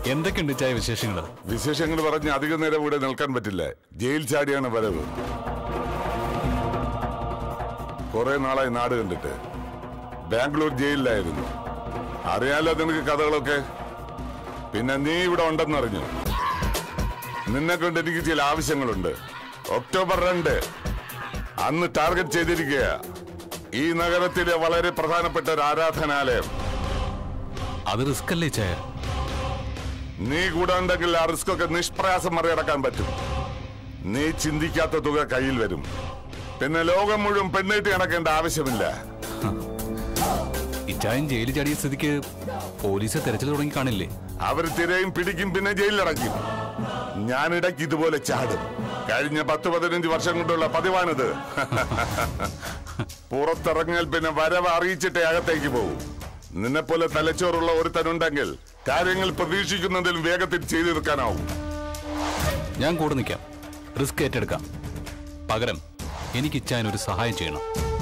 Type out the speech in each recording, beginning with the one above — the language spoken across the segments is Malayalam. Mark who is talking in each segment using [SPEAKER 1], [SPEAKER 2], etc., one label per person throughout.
[SPEAKER 1] എന്തൊക്കെയുണ്ട് ചായ വിശേഷങ്ങൾ
[SPEAKER 2] വിശേഷങ്ങൾ പറഞ്ഞ് അധികം നേരം ഇവിടെ നിൽക്കാൻ പറ്റില്ല ജയിൽ ചാടിയാണ് വരവ് കുറെ നാളായി നാട് കണ്ടിട്ട് ബാംഗ്ലൂർ ജയിലിലായിരുന്നു അറിയാലോ നിനക്ക് കഥകളൊക്കെ പിന്നെ നീ ഇവിടെ ഉണ്ടെന്നറിഞ്ഞു നിന്നെ കൊണ്ട് എനിക്ക് ചില ആവശ്യങ്ങളുണ്ട് ഒക്ടോബർ രണ്ട് അന്ന് ടാർഗറ്റ് ചെയ്തിരിക്കുക ഈ നഗരത്തിലെ വളരെ പ്രധാനപ്പെട്ട ഒരു ആരാധനാലയം
[SPEAKER 1] അത് റിസ്ക് അല്ലേ ചായ
[SPEAKER 2] നീ കൂടെ ഉണ്ടെങ്കിൽ ആ റിസ്ക് ഒക്കെ നിഷ്പ്രയാസം മറികടക്കാൻ പറ്റും നീ ചിന്തിക്കാത്ത തുക കയ്യിൽ വരും പിന്നെ ലോകം മുഴുവൻ പെണ്ണീട്ടി നടക്കേണ്ട ആവശ്യമില്ല
[SPEAKER 1] ഇച്ചായൻ ജയിലിൽ ചാടിയ സ്ഥിതിക്ക് പോലീസ് തെരച്ചിൽ തുടങ്ങി കാണില്ലേ
[SPEAKER 2] അവർ തിരയും പിടിക്കും പിന്നെ ജയിലിലടയ്ക്കും ഞാൻ ഇടയ്ക്ക് ഇതുപോലെ ചാടും കഴിഞ്ഞ പത്ത് പതിനഞ്ച് വർഷം കൊണ്ടുള്ള പതിവാണിത് പുറത്തിറങ്ങിയാൽ പിന്നെ വരവ് അറിയിച്ചിട്ടേ അകത്തേക്ക് പോകും നിന്നെപ്പോലെ തലച്ചോറുള്ള ഒരുത്തനുണ്ടെങ്കിൽ കാര്യങ്ങൾ പ്രതീക്ഷിക്കുന്നതിൽ വേഗത്തിൽ ചെയ്തു തീർക്കാനാവും
[SPEAKER 1] ഞാൻ കൂടെ നിൽക്കാം റിസ്ക് ഏറ്റെടുക്കാം പകരം എനിക്ക് ഇച്ചായൻ ഒരു സഹായം ചെയ്യണം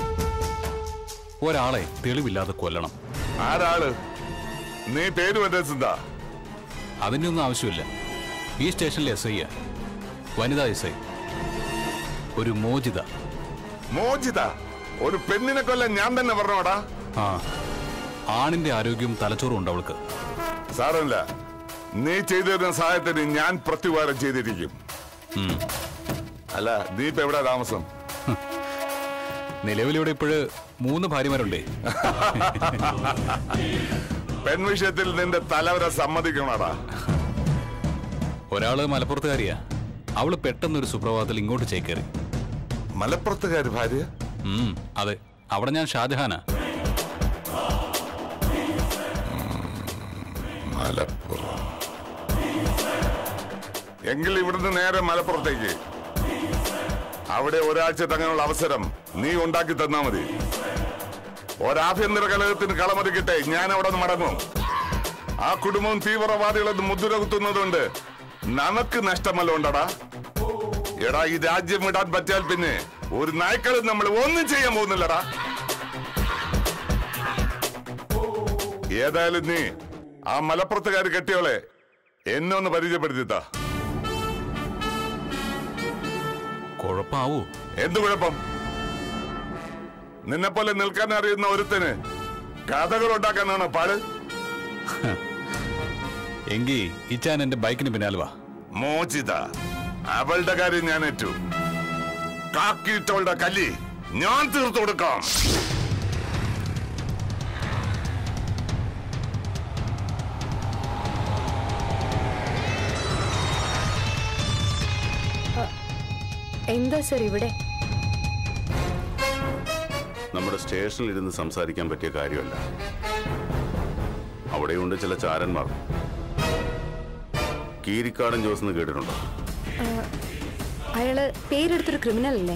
[SPEAKER 1] ഒരാളെ തെളിവില്ലാതെ കൊല്ലണം
[SPEAKER 2] ആരാള് നീ പേര് വ്യത്യാസന്താ
[SPEAKER 1] അതിൻ്റെ ഒന്നും ആവശ്യമില്ല ഈ സ്റ്റേഷനിലെ എസ് ഐ വനിതാ എസ് ഐ ഒരു മോചിത
[SPEAKER 2] മോചിത ഒരു പെണ്ണിനെ കൊല്ലാൻ ഞാൻ തന്നെ പറഞ്ഞോടാ
[SPEAKER 1] ആ ആണിന്റെ ആരോഗ്യവും തലച്ചോറും ഉണ്ട് അവൾക്ക്
[SPEAKER 2] സാരമില്ല നീ ചെയ്തു തരുന്ന സഹായത്തിന് ഞാൻ പ്രത്യുപകാരം ചെയ്തിരിക്കും
[SPEAKER 1] ഉം.
[SPEAKER 2] അല്ല നീ ഇപ്പൊ എവിടെ താമസം
[SPEAKER 1] നിലവിലിവിടെ ഇപ്പോഴ് മൂന്ന് ഭാര്യമാരുണ്ടേ
[SPEAKER 2] പെൺവിഷയത്തിൽ നിന്റെ തലവരെ സമ്മതിക്കണടാ
[SPEAKER 1] ഒരാള് മലപ്പുറത്തുകാരിയാ അവള് പെട്ടെന്നൊരു സുപ്രഭാതത്തിൽ ഇങ്ങോട്ട് ചേക്കേറി
[SPEAKER 2] മലപ്പുറത്തുകാരി ഭാര്യ
[SPEAKER 1] ഉം, അതെ അവിടെ ഞാൻ ഷാജഹാനാ
[SPEAKER 2] മലപ്പുറം എങ്കിൽ ഇവിടുന്ന് നേരെ മലപ്പുറത്തേക്ക് അവിടെ ഒരാഴ്ച തങ്ങാനുള്ള അവസരം നീ ഉണ്ടാക്കി തന്നാ മതി ഒരാഭ്യന്തര കലഹത്തിന് കളമൊരുക്കിട്ടെ ഞാൻ അവിടെ നിന്ന് മടങ്ങും ആ കുടുംബം തീവ്രവാദികളെന്ന് മുദ്ര കുത്തുന്നതുകൊണ്ട് നമുക്ക് നഷ്ടമല്ല ഉണ്ടടാ എടാ ഈ രാജ്യം വിടാൻ പറ്റിയാൽ പിന്നെ ഒരു നായ്ക്കളും നമ്മൾ ഒന്നും ചെയ്യാൻ പോകുന്നില്ലടാ ഏതായാലും നീ ആ മലപ്പുറത്തുകാർ കെട്ടിയോളെ എന്നെ ഒന്ന് പരിചയപ്പെടുത്തിത്താ
[SPEAKER 1] കുഴപ്പാവൂ
[SPEAKER 2] എന്ത് കുഴപ്പം നിന്നെ പോലെ നിൽക്കാൻ അറിയുന്ന ഒരുത്തന് കഥകൾ ഉണ്ടാക്കാനാണ് പാട്
[SPEAKER 1] എങ്കി ഇച്ചാൻ എന്റെ ബൈക്കിന് പിന്നാലെ വാ
[SPEAKER 2] മോചിത അവളുടെ കാര്യം ഞാൻ ഏറ്റു കാക്കിയിട്ടവളുടെ കല്ലി ഞാൻ തീർത്തു കൊടുക്കാം
[SPEAKER 3] എന്താ സർ ഇവിടെ
[SPEAKER 4] നമ്മുടെ സ്റ്റേഷനിൽ ഇരുന്ന് സംസാരിക്കാൻ പറ്റിയ കാര്യമല്ല അവിടെയുണ്ട് ചില ചാരന്മാർ കീരിക്കാടൻ ജോസ് എന്ന് കേട്ടിട്ടുണ്ടോ
[SPEAKER 3] അയാള് പേരെടുത്തൊരു ക്രിമിനൽ അല്ലേ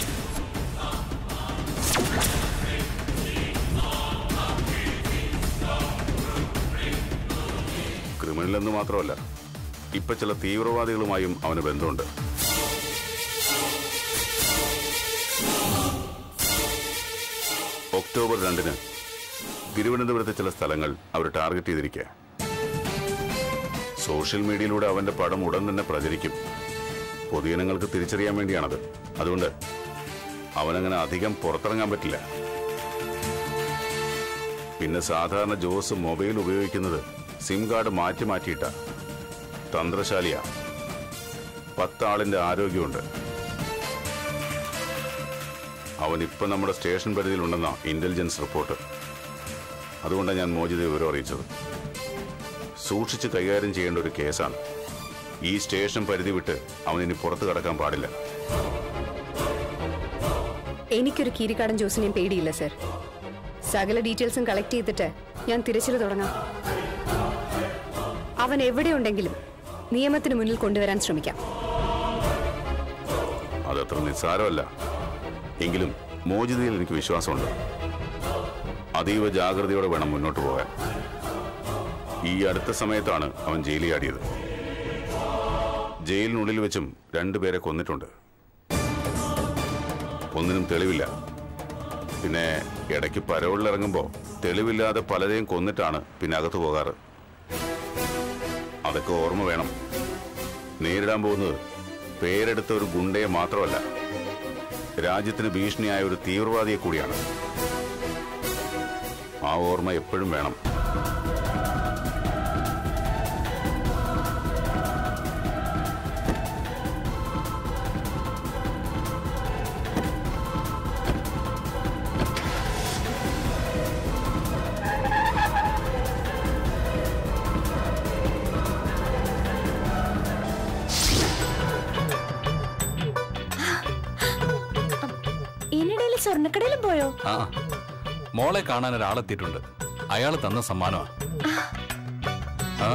[SPEAKER 4] ക്രിമിനൽ എന്ന് മാത്രമല്ല ഇപ്പൊ ചില തീവ്രവാദികളുമായും അവന് ബന്ധമുണ്ട് ഒക്ടോബർ രണ്ടിന് തിരുവനന്തപുരത്തെ ചില സ്ഥലങ്ങൾ അവർ ടാർഗറ്റ് ചെയ്തിരിക്കുക സോഷ്യൽ മീഡിയയിലൂടെ അവന്റെ പടം ഉടൻ തന്നെ പ്രചരിക്കും പൊതുജനങ്ങൾക്ക് തിരിച്ചറിയാൻ വേണ്ടിയാണത് അതുകൊണ്ട് അവനങ്ങനെ അധികം പുറത്തിറങ്ങാൻ പറ്റില്ല പിന്നെ സാധാരണ ജോസ് മൊബൈൽ ഉപയോഗിക്കുന്നത് സിം കാർഡ് മാറ്റി മാറ്റിയിട്ട തന്ത്രശാലിയാ പത്താളിന്റെ ആരോഗ്യമുണ്ട് അവൻ ഇപ്പൊ നമ്മുടെ സ്റ്റേഷൻ പരിധിയിലുണ്ടെന്ന ഇന്റലിജൻസ് റിപ്പോർട്ട് അതുകൊണ്ടാണ് ഞാൻ മോചിത വിവരം അറിയിച്ചത് സൂക്ഷിച്ച് കൈകാര്യം ചെയ്യേണ്ട ഒരു കേസാണ് ഈ സ്റ്റേഷൻ പരിധി വിട്ട് അവൻ ഇനി പുറത്തു കടക്കാൻ പാടില്ല
[SPEAKER 3] എനിക്കൊരു കീരിക്കാടൻ ജോസിനെയും പേടിയില്ല സർ സകല ഡീറ്റെയിൽസും കളക്ട് ചെയ്തിട്ട് ഞാൻ തിരച്ചിൽ തുടങ്ങാം അവൻ എവിടെയുണ്ടെങ്കിലും നിയമത്തിന് മുന്നിൽ കൊണ്ടുവരാൻ ശ്രമിക്കാം
[SPEAKER 4] അതത്ര നിസ്സാരമല്ല എങ്കിലും മോചിതയിൽ എനിക്ക് വിശ്വാസമുണ്ട് അതീവ ജാഗ്രതയോടെ വേണം മുന്നോട്ട് പോകാൻ ഈ അടുത്ത സമയത്താണ് അവൻ ജയിലിൽ ആടിയത് ജയിലിനുള്ളിൽ വെച്ചും രണ്ടുപേരെ കൊന്നിട്ടുണ്ട് ഒന്നിനും തെളിവില്ല പിന്നെ ഇടയ്ക്ക് പരവളിലിറങ്ങുമ്പോൾ തെളിവില്ലാതെ പലരെയും കൊന്നിട്ടാണ് പിന്നെ അകത്ത് പോകാറ് അതൊക്കെ ഓർമ്മ വേണം നേരിടാൻ പോകുന്നത് പേരെടുത്ത ഒരു ഗുണ്ടയെ മാത്രമല്ല രാജ്യത്തിന് ഭീഷണിയായ ഒരു തീവ്രവാദിയെ കൂടിയാണ് ആ ഓർമ്മ എപ്പോഴും വേണം
[SPEAKER 5] ഇതിനിടയിൽ സ്വർണ്ണക്കടയിലും പോയോ
[SPEAKER 1] ആ മോളെ കാണാൻ ഒരാളെത്തിയിട്ടുണ്ട് അയാൾ തന്ന സമ്മാനമാ ആ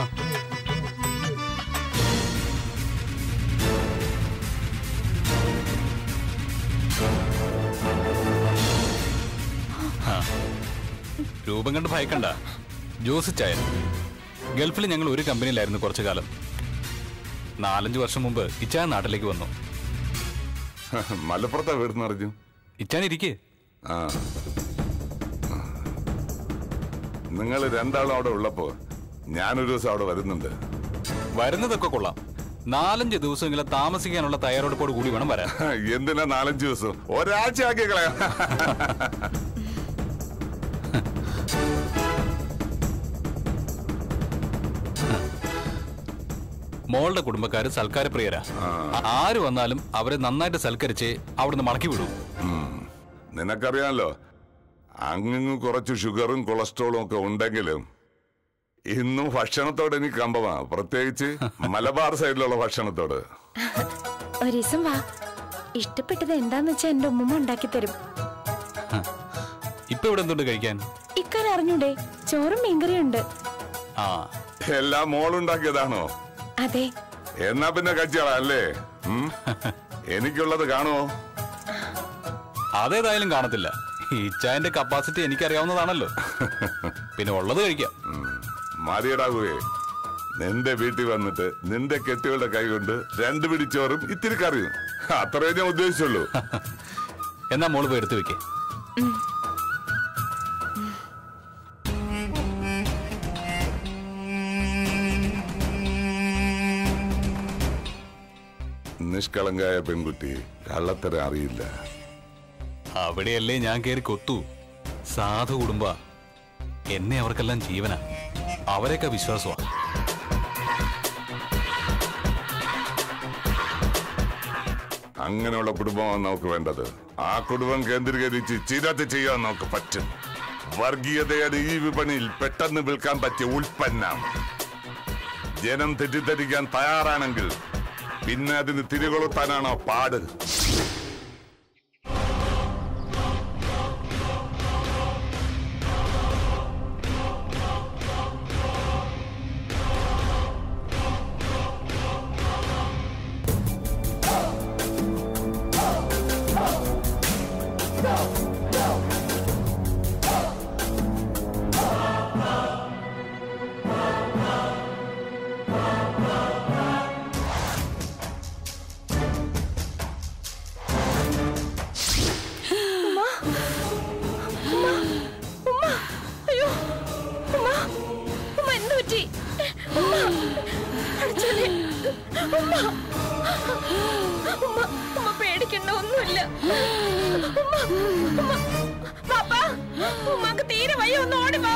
[SPEAKER 1] ആ. രൂപം കണ്ട് ഭയക്കണ്ട ജോസിച്ചായൻ ഗൾഫിൽ ഞങ്ങൾ ഒരു കമ്പനിയിലായിരുന്നു കുറച്ചു കാലം നാലഞ്ച് വർഷം മുമ്പ് ഇച്ചായൻ നാട്ടിലേക്ക് വന്നു
[SPEAKER 2] മലപ്പുറത്താ വീട് അറിഞ്ഞു
[SPEAKER 1] ഇച്ചാൻ ഇരിക്കേ
[SPEAKER 2] ആ നിങ്ങൾ രണ്ടാളും അവിടെ ഉള്ളപ്പോ ഞാനൊരു ദിവസം അവിടെ വരുന്നുണ്ട്
[SPEAKER 1] വരുന്നതൊക്കെ കൊള്ളാം നാലഞ്ച് ദിവസമെങ്കിലും താമസിക്കാനുള്ള തയ്യാറെടുപ്പോട് കൂടി വേണം വരാൻ
[SPEAKER 2] എന്തിനാ നാലഞ്ച് ദിവസം ഒരാഴ്ച ആക്കി കളയാം
[SPEAKER 1] മോളുടെ കുടുംബക്കാര് സൽക്കാരപ്രിയരാ ആ- ആര് വന്നാലും അവരെ നന്നായിട്ട് സൽക്കരിച്ച് അവിടുന്ന് മടക്കി വിടും
[SPEAKER 2] ഉം. നിനക്കറിയാമല്ലോ അങ്ങ് കുറച്ച് ഷുഗറും കൊളസ്ട്രോളും ഒക്കെ ഉണ്ടെങ്കിലും ഇന്നും ഭക്ഷണത്തോട് എനിക്ക് കമ്പമാ പ്രത്യേകിച്ച് മലബാർ സൈഡിലുള്ള ഭക്ഷണത്തോട്
[SPEAKER 5] ഒരു ദിവസം വാ ഇഷ്ടപ്പെട്ടത് എന്താന്ന് വെച്ചാ എന്റെ ഉമ്മ ഉണ്ടാക്കി തരും
[SPEAKER 1] ഇപ്പൊ ഇവിടെ എന്തുണ്ട് കഴിക്കാൻ
[SPEAKER 5] ഇക്കാൻ അറിഞ്ഞൂടെ ചോറും മീൻകറിയും ഉണ്ട്
[SPEAKER 1] ആ
[SPEAKER 2] എല്ലാം മോളുണ്ടാക്കിയതാണോ
[SPEAKER 5] അതെ
[SPEAKER 2] എന്നാ പിന്നെ കഴിച്ചാളാ അല്ലേ ഉം? എനിക്കുള്ളത് കാണുമോ
[SPEAKER 1] അതേതായാലും കാണത്തില്ല ഇച്ചായന്റെ കപ്പാസിറ്റി എനിക്കറിയാവുന്നതാണല്ലോ പിന്നെ ഉള്ളത് കഴിക്കാം
[SPEAKER 2] മാറിയടാകുവേ നിന്റെ വീട്ടിൽ വന്നിട്ട് നിന്റെ കെട്ടികളുടെ കൈ കൊണ്ട് രണ്ട് പിടിച്ചോറും ഇത്തിരി കറിയും അത്രേ ഞാൻ ഉദ്ദേശിച്ചുള്ളൂ
[SPEAKER 1] എന്നാ മോള് പോയി എടുത്തു വെക്കേ
[SPEAKER 2] നിഷ്കളങ്കായ പെൺകുട്ടി കള്ളത്തരം അറിയില്ല
[SPEAKER 1] അവിടെയല്ലേ ഞാൻ കയറി കൊത്തു സാധു കുടുംബ എന്നെ അവർക്കെല്ലാം ജീവന അവരെയൊക്കെ വിശ്വാസമാ
[SPEAKER 2] അങ്ങനെയുള്ള കുടുംബമാണ് നമുക്ക് വേണ്ടത് ആ കുടുംബം കേന്ദ്രീകരിച്ച് ചിരത് ചെയ്യാൻ നമുക്ക് പറ്റും വർഗീയതയുടെ ഈ വിപണിയിൽ പെട്ടെന്ന് വിൽക്കാൻ പറ്റിയ ഉൽപ്പന്നം ജനം തെറ്റിദ്ധരിക്കാൻ തയ്യാറാണെങ്കിൽ പിന്നെ അതിന് തിരികൊളുത്താനാണോ പാട്
[SPEAKER 5] അയ്യോ ഉമ്മ ഉമ്മ എന്ത് പറ്റി ഉമ്മ അടച്ചോനെ ഉമ്മ ഉമ്മ ഉമ്മ പേടിക്കണ്ട ഒന്നുമില്ല ഉമ്മ ഉമ്മ പാപ്പ ഉമ്മക്ക് തീരെ വയ്യ ഒന്ന് ഓടി വാ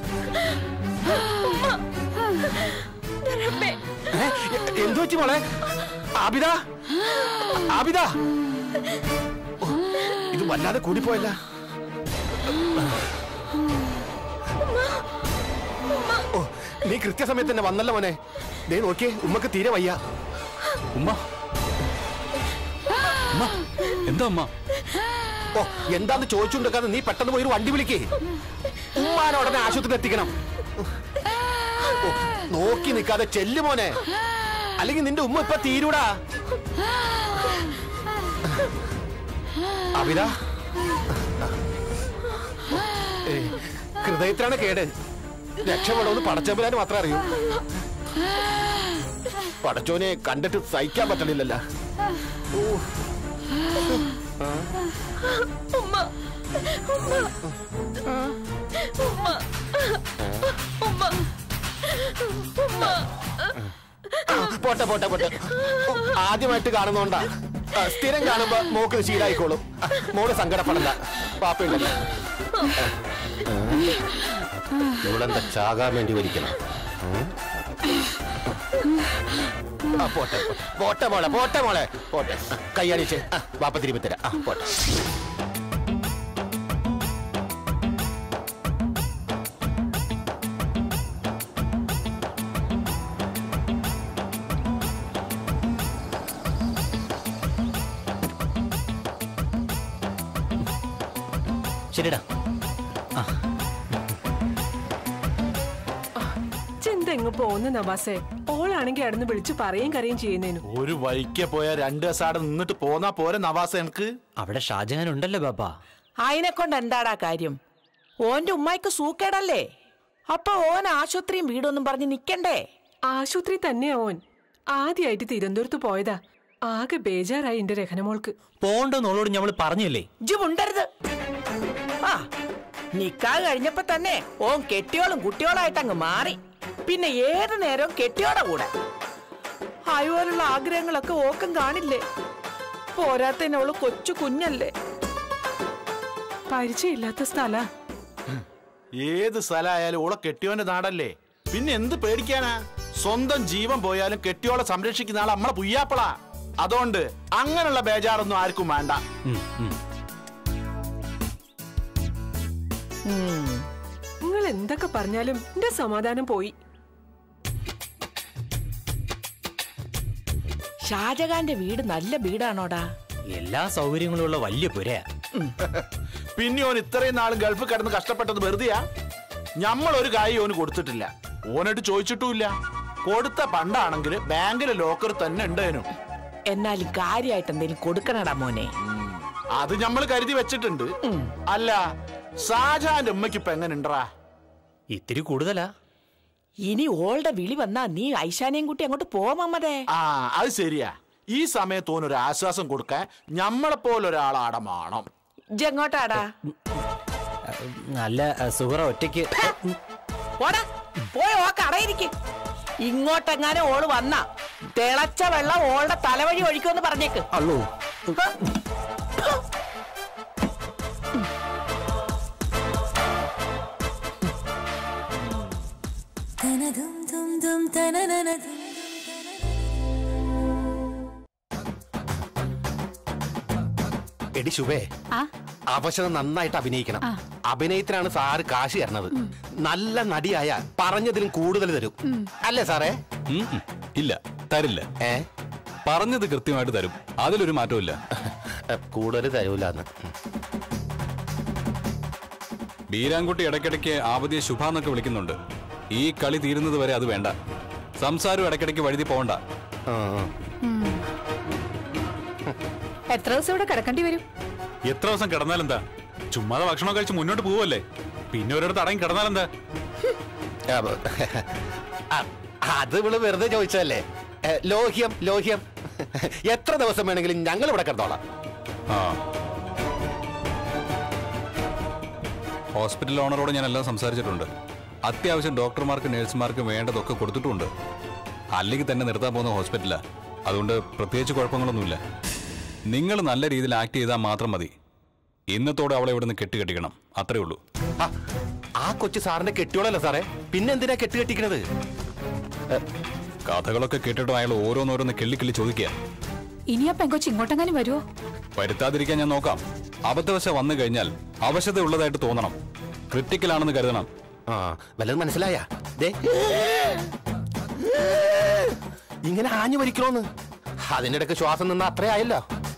[SPEAKER 5] ഉമ്മ റബ്ബേ
[SPEAKER 6] എന്തു പറ്റി മോളെ ആബിദ ആബിദ ഓ, ഇത് വല്ലാതെ കൂടിപ്പോയല്ല ഓ നീ കൃത്യസമയത്ത് തന്നെ വന്നല്ലോ മോനെ ദേ നോക്കിയേ ഉമ്മക്ക് തീരെ വയ്യ
[SPEAKER 1] ഉമ്മ ഉമ്മ എന്താ ഉമ്മ
[SPEAKER 6] ഓ എന്താന്ന് ചോദിച്ചുകൊണ്ടിരിക്കാതെ നീ പെട്ടെന്ന് പോയി ഒരു വണ്ടി വിളിക്കേ ഉമ്മാനെ ഉടനെ ആശുപത്രിയിൽ എത്തിക്കണം ഓ, നോക്കി നിൽക്കാതെ ചെല്ലു മോനെ അല്ലെങ്കിൽ നിന്റെ ഉമ്മ ഇപ്പൊ തീരൂടാ അവിത ഏയ്, ഹൃദയത്തിലാണ് കേട് രക്ഷപ്പെടുമെന്ന് പടച്ചമ്പരാന് മാത്രമേ അറിയൂ പടച്ചോനെ കണ്ടിട്ട് സഹിക്കാൻ പറ്റണില്ലല്ലോ
[SPEAKER 5] ഉമ്മ ഉമ്മ ഉമ്മ ഉമ്മ ഉമ്മ
[SPEAKER 6] പോട്ടെ പോട്ടെ പോട്ടെ ഓ, ആദ്യമായിട്ട് കാണുന്നോണ്ടാ ആ, സ്ഥിരം കാണുമ്പോ മോക്ക് ഇത് ശീലായിക്കോളും ആ, മോള് സങ്കടപ്പെടണ്ട പാപ്പയുണ്ടല്ലോ ഇവളെന്താ ചാകാൻ വേണ്ടി വലിക്കണം ഉം? ആ, പോട്ടെ പോട്ടെ. പോട്ടെ മോളെ പോട്ടെ മോളെ പോട്ടെ കയ്യാണിച്ച് വാപ്പ തിരുമ്പി തരാം ആ പോട്ടെ
[SPEAKER 7] ശരിടാ
[SPEAKER 8] ചെന്തെങ്ങ് പോന്ന് നവാസേ ഓളാണെങ്കി അടന്ന് വിളിച്ചു പറയും കരയും ചെയ്യുന്നേനു
[SPEAKER 9] ഒരു വഴിക്ക് പോയ രണ്ട് ദിവസം അവിടെ നിന്നിട്ട് പോന്നാ പോരെ നവാസ എനിക്ക്
[SPEAKER 7] അവിടെ ഷാജഹാൻ ഉണ്ടല്ലോ ബാബ
[SPEAKER 10] അതിനെ കൊണ്ട് എന്താടാ കാര്യം ഓന്റെ ഉമ്മായിക്ക് സൂക്കേടല്ലേ അപ്പൊ ഓൻ ആശുപത്രിയും വീടൊന്നും പറഞ്ഞ് നിക്കണ്ടേ
[SPEAKER 8] ആശുപത്രി തന്നെയാ ഓൻ ആദ്യമായിട്ട് തിരുവനന്തപുരത്ത് പോയതാ ആകെ ബേജാറായി എന്റെ രഹനമോൾക്ക്
[SPEAKER 7] പോണ്ടെന്നുള്ളോട് ഞമ്മള് പറഞ്ഞല്ലേ
[SPEAKER 10] ഇജ്ജ് മുണ്ടരുത് ആ നിക്കാഹ് കഴിഞ്ഞപ്പോ തന്നെ ഓൻ കെട്ടിയോളും കുട്ടിയോളായിട്ട് അങ്ങ് മാറി പിന്നെ ഏത് നേരവും കെട്ടിയോടെ കൂടെ അതുപോലുള്ള ആഗ്രഹങ്ങളൊക്കെ ഓക്കം കാണില്ലേ പോരാത്തതിനോള് കൊച്ചു കുഞ്ഞല്ലേ
[SPEAKER 8] പരിചയമില്ലാത്ത സ്ഥല
[SPEAKER 9] ഏത് സ്ഥലമായാലും ഓളെ കെട്ടിയോന്റെ നാടല്ലേ പിന്നെ എന്ത് പേടിക്കാനാ സ്വന്തം ജീവൻ പോയാലും കെട്ടിയോളെ സംരക്ഷിക്കുന്ന ആൾ നമ്മളെ പുയ്യാപ്പളാ അതുകൊണ്ട് അങ്ങനെയുള്ള ബേജാറൊന്നും ആർക്കും വേണ്ട
[SPEAKER 8] നിങ്ങൾ എന്തൊക്കെ പറഞ്ഞാലും എന്റെ സമാധാനം പോയി
[SPEAKER 10] ഷാജഹാന്റെ വീട് നല്ല വീടാണോടാ
[SPEAKER 7] എല്ലാ സൗകര്യങ്ങളും ഉള്ള വലിയ പുരയാ
[SPEAKER 9] പിന്നെ ഓൻ ഇത്രയും നാളും ഗൾഫ് കിടന്ന് കഷ്ടപ്പെട്ടത് വെറുതെയാ ഞമ്മൾ ഒരു കായ് ഓന് കൊടുത്തിട്ടില്ല ഓനായിട്ട് ചോദിച്ചിട്ടുമില്ല കൊടുത്ത പണ്ടാണെങ്കിൽ ബാങ്കിലെ ലോക്കർ തന്നെ ഉണ്ടേനു
[SPEAKER 10] എന്നാലും കാര്യമായിട്ട് എന്തെങ്കിലും കൊടുക്കണടാ മോനെ
[SPEAKER 9] അത് നമ്മൾ കരുതി വെച്ചിട്ടുണ്ട് അല്ല ഷാജഹാന്റെ ഉമ്മയ്ക്ക് ഇപ്പൊ എങ്ങനെ ഉണ്ടറാ
[SPEAKER 7] ഇത്തിരി കൂടുതലാ
[SPEAKER 10] ഇനി ഓളുടെ വിളി വന്നാ നീ ഐശാനെയും കൂട്ടി അങ്ങോട്ട് പോവാമതേ
[SPEAKER 9] ആ അത് ശരിയാ ഈ സമയത്ത് ഓനൊരു ആശ്വാസം കൊടുക്കാൻ ഞമ്മളെ പോലെ ഒരാളാടമാണം
[SPEAKER 10] ഇജ്ജെങ്ങോട്ടാടാ
[SPEAKER 7] നല്ല സുഹറ ഒറ്റയ്ക്ക്
[SPEAKER 10] പോടാ പോയി ഓ കടയിരിക്ക് ഇങ്ങോട്ടെങ്ങാനും ഓള് വന്ന തിളച്ച വെള്ളം ഓളുടെ തലവഴി ഒഴിക്കുമെന്ന് പറഞ്ഞേക്ക്
[SPEAKER 7] അള്ളൂ
[SPEAKER 6] എടി ശുഭേ അവശത നന്നായിട്ട് അഭിനയിക്കണം അഭിനയത്തിനാണ് സാറ് കാശ് തരണത് നല്ല നടിയായ പറഞ്ഞതിലും കൂടുതൽ തരും അല്ലേ സാറേ
[SPEAKER 1] ഉം, ഉം. ഇല്ല തരില്ല
[SPEAKER 6] ഏ
[SPEAKER 1] പറഞ്ഞത് കൃത്യമായിട്ട് തരും അതിലൊരു മാറ്റവും ഇല്ല
[SPEAKER 6] കൂടുതൽ തരൂലെന്ന്
[SPEAKER 1] ബീരാൻകുട്ടി ഇടയ്ക്കിടയ്ക്ക് ആവതിയെ ശുഭ എന്നൊക്കെ വിളിക്കുന്നുണ്ട് ഈ കളി തീരുന്നത് വരെ അത് വേണ്ട സംസാരം ഇടയ്ക്കിടയ്ക്ക് വഴുതി പോകണ്ട
[SPEAKER 3] എത്ര ദിവസം ഇവിടെ കിടക്കേണ്ടി വരും
[SPEAKER 1] എത്ര ദിവസം കിടന്നാലെന്താ ചുമ്മാതെ ഭക്ഷണം കഴിച്ച് മുന്നോട്ട് പോവല്ലേ പിന്നെ ഒരിടത്ത് അടങ്ങി കിടന്നാലെന്താ
[SPEAKER 6] അത് ഇവള് വെറുതെ ചോദിച്ചതല്ലേ ഏ, ലോഹ്യം ലോഹ്യം എത്ര ദിവസം വേണമെങ്കിലും ഞങ്ങൾ ഇവിടെ കിടന്നോളാം
[SPEAKER 1] ആ ഹോസ്പിറ്റൽ ഓണറോട് ഞാൻ എല്ലാം സംസാരിച്ചിട്ടുണ്ട് അത്യാവശ്യം ഡോക്ടർമാർക്ക് നഴ്സുമാർക്ക് വേണ്ടതൊക്കെ കൊടുത്തിട്ടുമുണ്ട് അല്ലെങ്കിൽ തന്നെ നിർത്താൻ പോകുന്ന ഹോസ്പിറ്റലാ അതുകൊണ്ട് പ്രത്യേകിച്ച് കുഴപ്പങ്ങളൊന്നുമില്ല നിങ്ങൾ നല്ല രീതിയിൽ ആക്ട് ചെയ്താൽ മാത്രം മതി ഇന്നത്തോടെ അവളെ ഇവിടുന്ന് കെട്ടുകെട്ടിക്കണം അത്രേ ഉള്ളൂ
[SPEAKER 6] ആ, ആ കൊച്ചു സാറിന്റെ കെട്ടിയോളല്ല സാറേ പിന്നെ എന്തിനാ കെട്ട് കെട്ടിക്കണത്
[SPEAKER 1] കഥകളൊക്കെ കേട്ടിട്ടും അയാൾ ഓരോന്നോരോന്ന് കിള്ളിക്കിള്ളി ചോദിക്കുക
[SPEAKER 5] ഇനി ആ പെങ്കൊച്ച് ഇങ്ങോട്ടെങ്ങാനും വരുമോ
[SPEAKER 1] വരുത്താതിരിക്കാൻ ഞാൻ നോക്കാം അബദ്ധവശ വന്നു കഴിഞ്ഞാൽ അവശത ഉള്ളതായിട്ട് തോന്നണം ക്രിട്ടിക്കൽ ആണെന്ന് കരുതണം
[SPEAKER 6] ആ വല്ലതും മനസ്സിലായ ദേ ഇങ്ങനെ ആഞ്ഞു വലിക്കണോന്ന് അതിന്റെ ഇടയ്ക്ക് ശ്വാസം നിന്ന അത്രേ ആയല്ലോ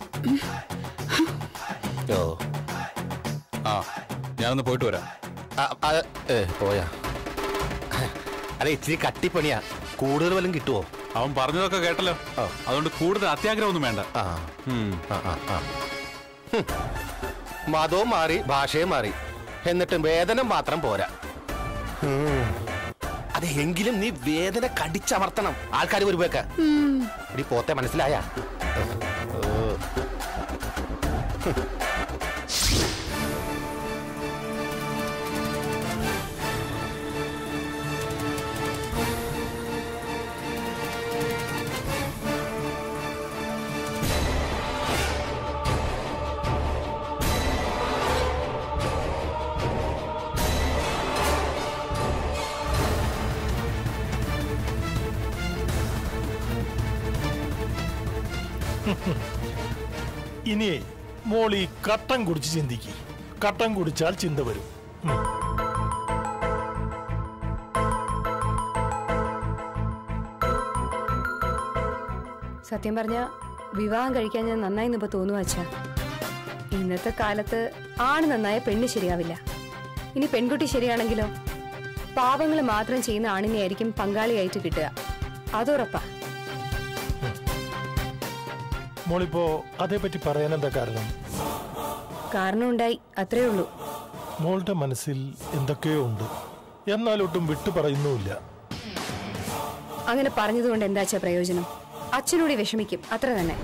[SPEAKER 6] ഓ
[SPEAKER 1] ആ ഞാനൊന്ന് പോയിട്ട് വരാം
[SPEAKER 6] ആ, ആ, ഏ, പോയാ അതെ ഇച്ചിരി കട്ടിപ്പണിയാ കൂടുതൽ വല്ലതും കിട്ടുവോ
[SPEAKER 1] അവൻ പറഞ്ഞതൊക്കെ കേട്ടല്ലോ അതുകൊണ്ട് കൂടുതൽ അത്യാഗ്രഹമൊന്നും വേണ്ട
[SPEAKER 6] ആ ആ, ആ, ആ. ഹും. മതവും മാറി ഭാഷയും മാറി എന്നിട്ടും വേദന മാത്രം പോരാ ഉം. അതെ എങ്കിലും നീ വേദന കടിച്ചമർത്തണം ആൾക്കാർ വരുമ്പോഴൊക്കെ ഇനി പോത്തെ മനസ്സിലായ
[SPEAKER 11] ഇനിയേ മോളി കട്ടൻ കുടിച്ച് ചിന്തിക്ക് കട്ടൻ കുടിച്ചാൽ ചിന്ത വരും ഉം.
[SPEAKER 3] സത്യം പറഞ്ഞ വിവാഹം കഴിക്കാൻ ഞാൻ നന്നായി ഇപ്പൊ തോന്നുക അച്ഛാ ഇന്നത്തെ കാലത്ത് ആണ് നന്നായ പെണ്ണ് ശരിയാവില്ല ഇനി പെൺകുട്ടി ശരിയാണെങ്കിലോ പാപങ്ങൾ മാത്രം ചെയ്യുന്ന ആണിനെയായിരിക്കും പങ്കാളിയായിട്ട് കിട്ടുക അതുറപ്പാ
[SPEAKER 11] മോളിപ്പോ അതേപറ്റി പറയാൻ എന്താ കാരണം
[SPEAKER 3] കാരണം ഉണ്ടായി അത്രേ ഉള്ളൂ
[SPEAKER 11] മോളുടെ മനസ്സിൽ എന്തൊക്കെയോ ഉണ്ട് എന്നാലൊട്ടും വിട്ടു പറയുന്നുമില്ല
[SPEAKER 3] അങ്ങനെ പറഞ്ഞതുകൊണ്ട് എന്താച്ചാ പ്രയോജനം അച്ഛനോട് വിഷമിക്കും അത്ര തന്നെ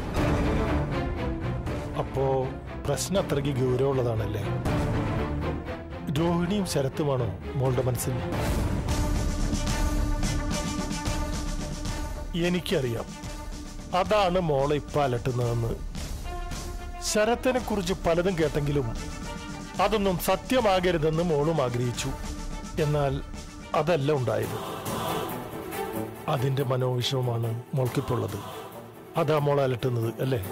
[SPEAKER 11] അപ്പോ പ്രശ്നം അത്രയ്ക്ക് ഗൗരവമുള്ളതാണല്ലേ രോഹിണിയും ശരത്തുമാണോ മോളുടെ മനസ്സിൽ എനിക്കറിയാം അതാണ് മോളെ ഇപ്പൊ അലട്ടുന്നതെന്ന് ശരത്തിനെ കുറിച്ച് പലതും കേട്ടെങ്കിലും അതൊന്നും സത്യമാകരുതെന്ന് മോളും ആഗ്രഹിച്ചു എന്നാൽ അതല്ല ഉണ്ടായത് അതിന്റെ മനോവിഷമമാണ് മോൾക്കിപ്പോൾ ഉള്ളത് അതാ മോളെ അലട്ടുന്നത് അല്ലേ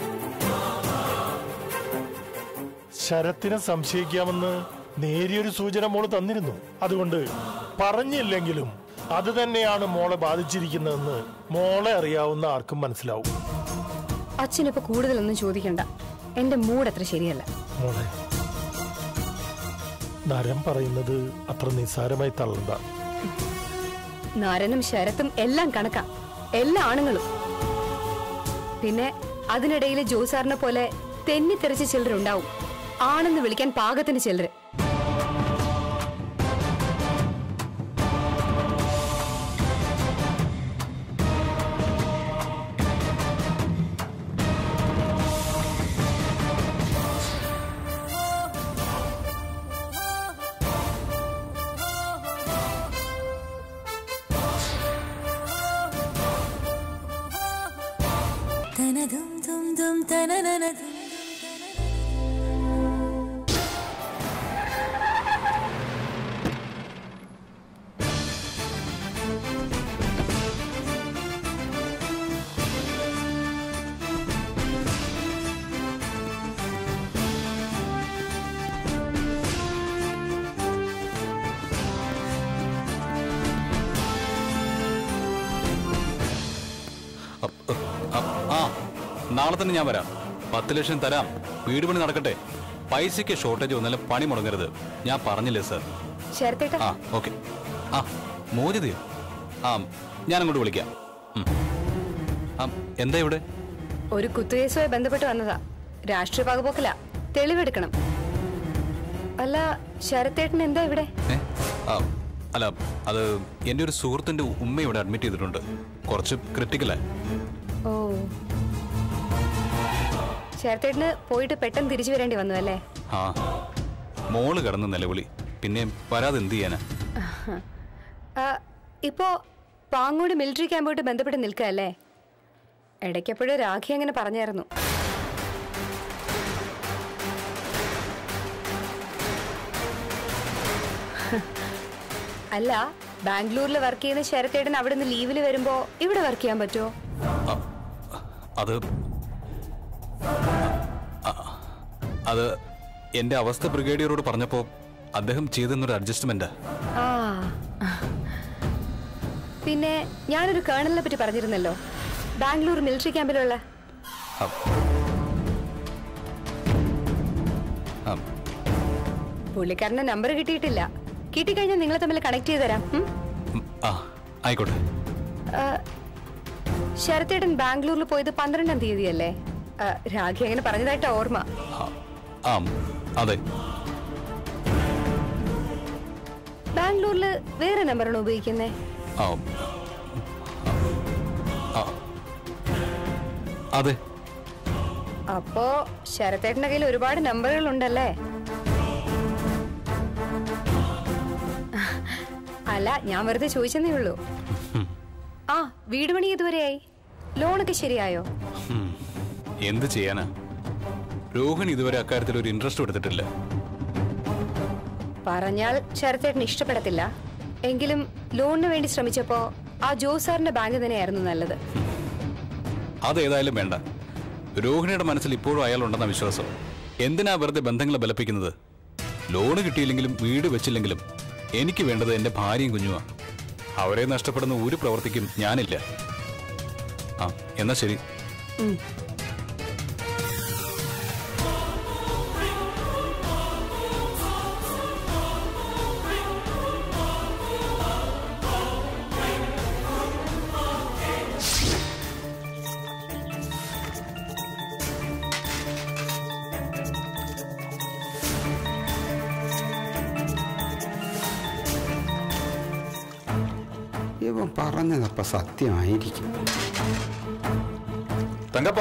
[SPEAKER 11] ശരത്തിനെ സംശയിക്കാമെന്ന് നേരിയൊരു സൂചന മോള് തന്നിരുന്നു അതുകൊണ്ട് പറഞ്ഞില്ലെങ്കിലും അത് തന്നെയാണ് മോളെ ബാധിച്ചിരിക്കുന്നതെന്ന് മോളെ അറിയാവുന്ന ആർക്കും മനസ്സിലാവും
[SPEAKER 3] അച്ഛനിപ്പോ കൂടുതലൊന്നും ചോദിക്കണ്ട എന്റെ മൂഡ് അത്ര ശരിയല്ല
[SPEAKER 11] മോളെ നരം പറയുന്നത് അത്ര നിസ്സാരമായി തള്ളണ്ട
[SPEAKER 3] നരനും ശരത്തും എല്ലാം കണക്കാ എല്ലാ ആണുങ്ങളും പിന്നെ അതിനിടയിൽ ജോസാറിനെ പോലെ തെന്നിത്തെറിച്ച ചിലരുണ്ടാവും ആണെന്ന് വിളിക്കാൻ പാകത്തിന് ചിലര്
[SPEAKER 1] ആ നാളെ തന്നെ ഞാൻ വരാം പത്ത് ലക്ഷം തരാം വീട് പണി നടക്കട്ടെ പൈസയ്ക്ക് ഷോർട്ടേജ് വന്നാലും പണി മുടങ്ങരുത് ഞാൻ പറഞ്ഞില്ലേ സർ
[SPEAKER 3] ശരത്തേട്ടാ
[SPEAKER 1] ആ ഓക്കെ ആ മോചിതയോ ആ ഞാൻ അങ്ങോട്ട് വിളിക്കാം ഉം. ആ എന്താ ഇവിടെ
[SPEAKER 3] ഒരു കുത്തുകേസുമായി ബന്ധപ്പെട്ട് വന്നതാ രാഷ്ട്രീയ പകപോക്കല തെളിവെടുക്കണം അല്ല ശരത്തേട്ടൻ എന്താ ഇവിടെ
[SPEAKER 1] ഏ ആ അല്ല അത് എൻ്റെ ഒരു സുഹൃത്തിൻ്റെ ഉമ്മ ഇവിടെ അഡ്മിറ്റ് ചെയ്തിട്ടുണ്ട് കുറച്ച് ക്രിട്ടിക്കലാ
[SPEAKER 3] ഓ ശരത്തേട്ടന് പോയിട്ട് പെട്ടെന്ന് തിരിച്ചു വരേണ്ടി വന്നു അല്ലേ
[SPEAKER 1] ആ മോള് കിടന്ന് നിലവിളി പിന്നെ വരാതെ എന്ത് ചെയ്യാനാ
[SPEAKER 3] ആ, ഇപ്പോ പാങ്ങോട് മിലിറ്ററി ക്യാമ്പുമായിട്ട് ബന്ധപ്പെട്ട് നിൽക്കുകയല്ലേ ഇടയ്ക്കെപ്പോഴും രാഖി അങ്ങനെ പറഞ്ഞായിരുന്നു അല്ല ബാംഗ്ലൂരിൽ വർക്ക് ചെയ്യുന്ന ശരത്തേട്ടൻ അവിടെ നിന്ന് ലീവിൽ വരുമ്പോ ഇവിടെ വർക്ക് ചെയ്യാൻ പറ്റുമോ
[SPEAKER 1] അത് ആ, അത് എൻ്റെ അവസ്ഥ ബ്രിഗേഡിയറോട് പറഞ്ഞപ്പോൾ അദ്ദേഹം ചെയ്തെന്നൊരു അഡ്ജസ്റ്റ്മെന്റാ
[SPEAKER 3] ആ പിന്നെ ഞാനൊരു കേണലിനെ പറ്റി പറഞ്ഞിരുന്നല്ലോ ബാംഗ്ലൂർ മിലിറ്ററി ക്യാമ്പിലുള്ള
[SPEAKER 1] ആ. ആ,
[SPEAKER 3] പുള്ളിക്കാരന്റെ നമ്പർ കിട്ടിയിട്ടില്ല കിട്ടിക്കഴിഞ്ഞാൽ നിങ്ങളെ തമ്മിൽ കണക്ട് ചെയ്ത് തരാം ഉം?
[SPEAKER 1] ഉം, ആ ആയിക്കോട്ടെ
[SPEAKER 3] ആ, ശരത്തേട്ടൻ ബാംഗ്ലൂരിൽ പോയത് പന്ത്രണ്ടാം തീയതിയല്ലേ ആ, രാഖി അങ്ങനെ പറഞ്ഞതായിട്ടാ ഓർമ്മ
[SPEAKER 1] ആ അതെ
[SPEAKER 3] ബാംഗ്ലൂരിൽ വേറെ നമ്പറാണ് ഉപയോഗിക്കുന്നേ
[SPEAKER 1] ആ ആ, അതെ
[SPEAKER 3] അപ്പോ ശരത്തേട്ടന്റെ കയ്യിൽ ഒരുപാട് നമ്പറുകൾ ഉണ്ടല്ലേ അല്ല ഞാൻ വെറുതെ ചോദിച്ചെന്നേ ഉള്ളൂ ആ വീട് പണി ഇതുവരെയായി ലോണൊക്കെ ശരിയായോ
[SPEAKER 1] ഉം, എന്ത് ചെയ്യാനാ രോഹിണി ഇതുവരെ അക്കാര്യത്തിൽ ഒരു ഇൻട്രസ്റ്റ് എടുത്തിട്ടില്ല
[SPEAKER 3] പറഞ്ഞാൽ ശരത്തേട്ടന് ഇഷ്ടപ്പെടത്തില്ല എങ്കിലും ലോണിന് വേണ്ടി ശ്രമിച്ചപ്പോ ആ ജോസാറിന്റെ ബാങ്ക് തന്നെയായിരുന്നു നല്ലത്
[SPEAKER 1] അതേതായാലും വേണ്ട രോഹിണിയുടെ മനസ്സിൽ ഇപ്പോഴും അയാളുണ്ടെന്ന വിശ്വാസം എന്തിനാ വെറുതെ ബന്ധങ്ങളെ ബലപ്പിക്കുന്നത് ലോണ് കിട്ടിയില്ലെങ്കിലും വീട് വെച്ചില്ലെങ്കിലും എനിക്ക് വേണ്ടത് എന്റെ ഭാര്യയും കുഞ്ഞുമാ അവരെ നഷ്ടപ്പെടുന്ന ഒരു പ്രവർത്തിക്കും ഞാനില്ല ആ എന്നാ ശരി
[SPEAKER 12] ഇവൻ പറഞ്ഞതപ്പ സത്യമായിരിക്കും
[SPEAKER 1] തങ്കപ്പ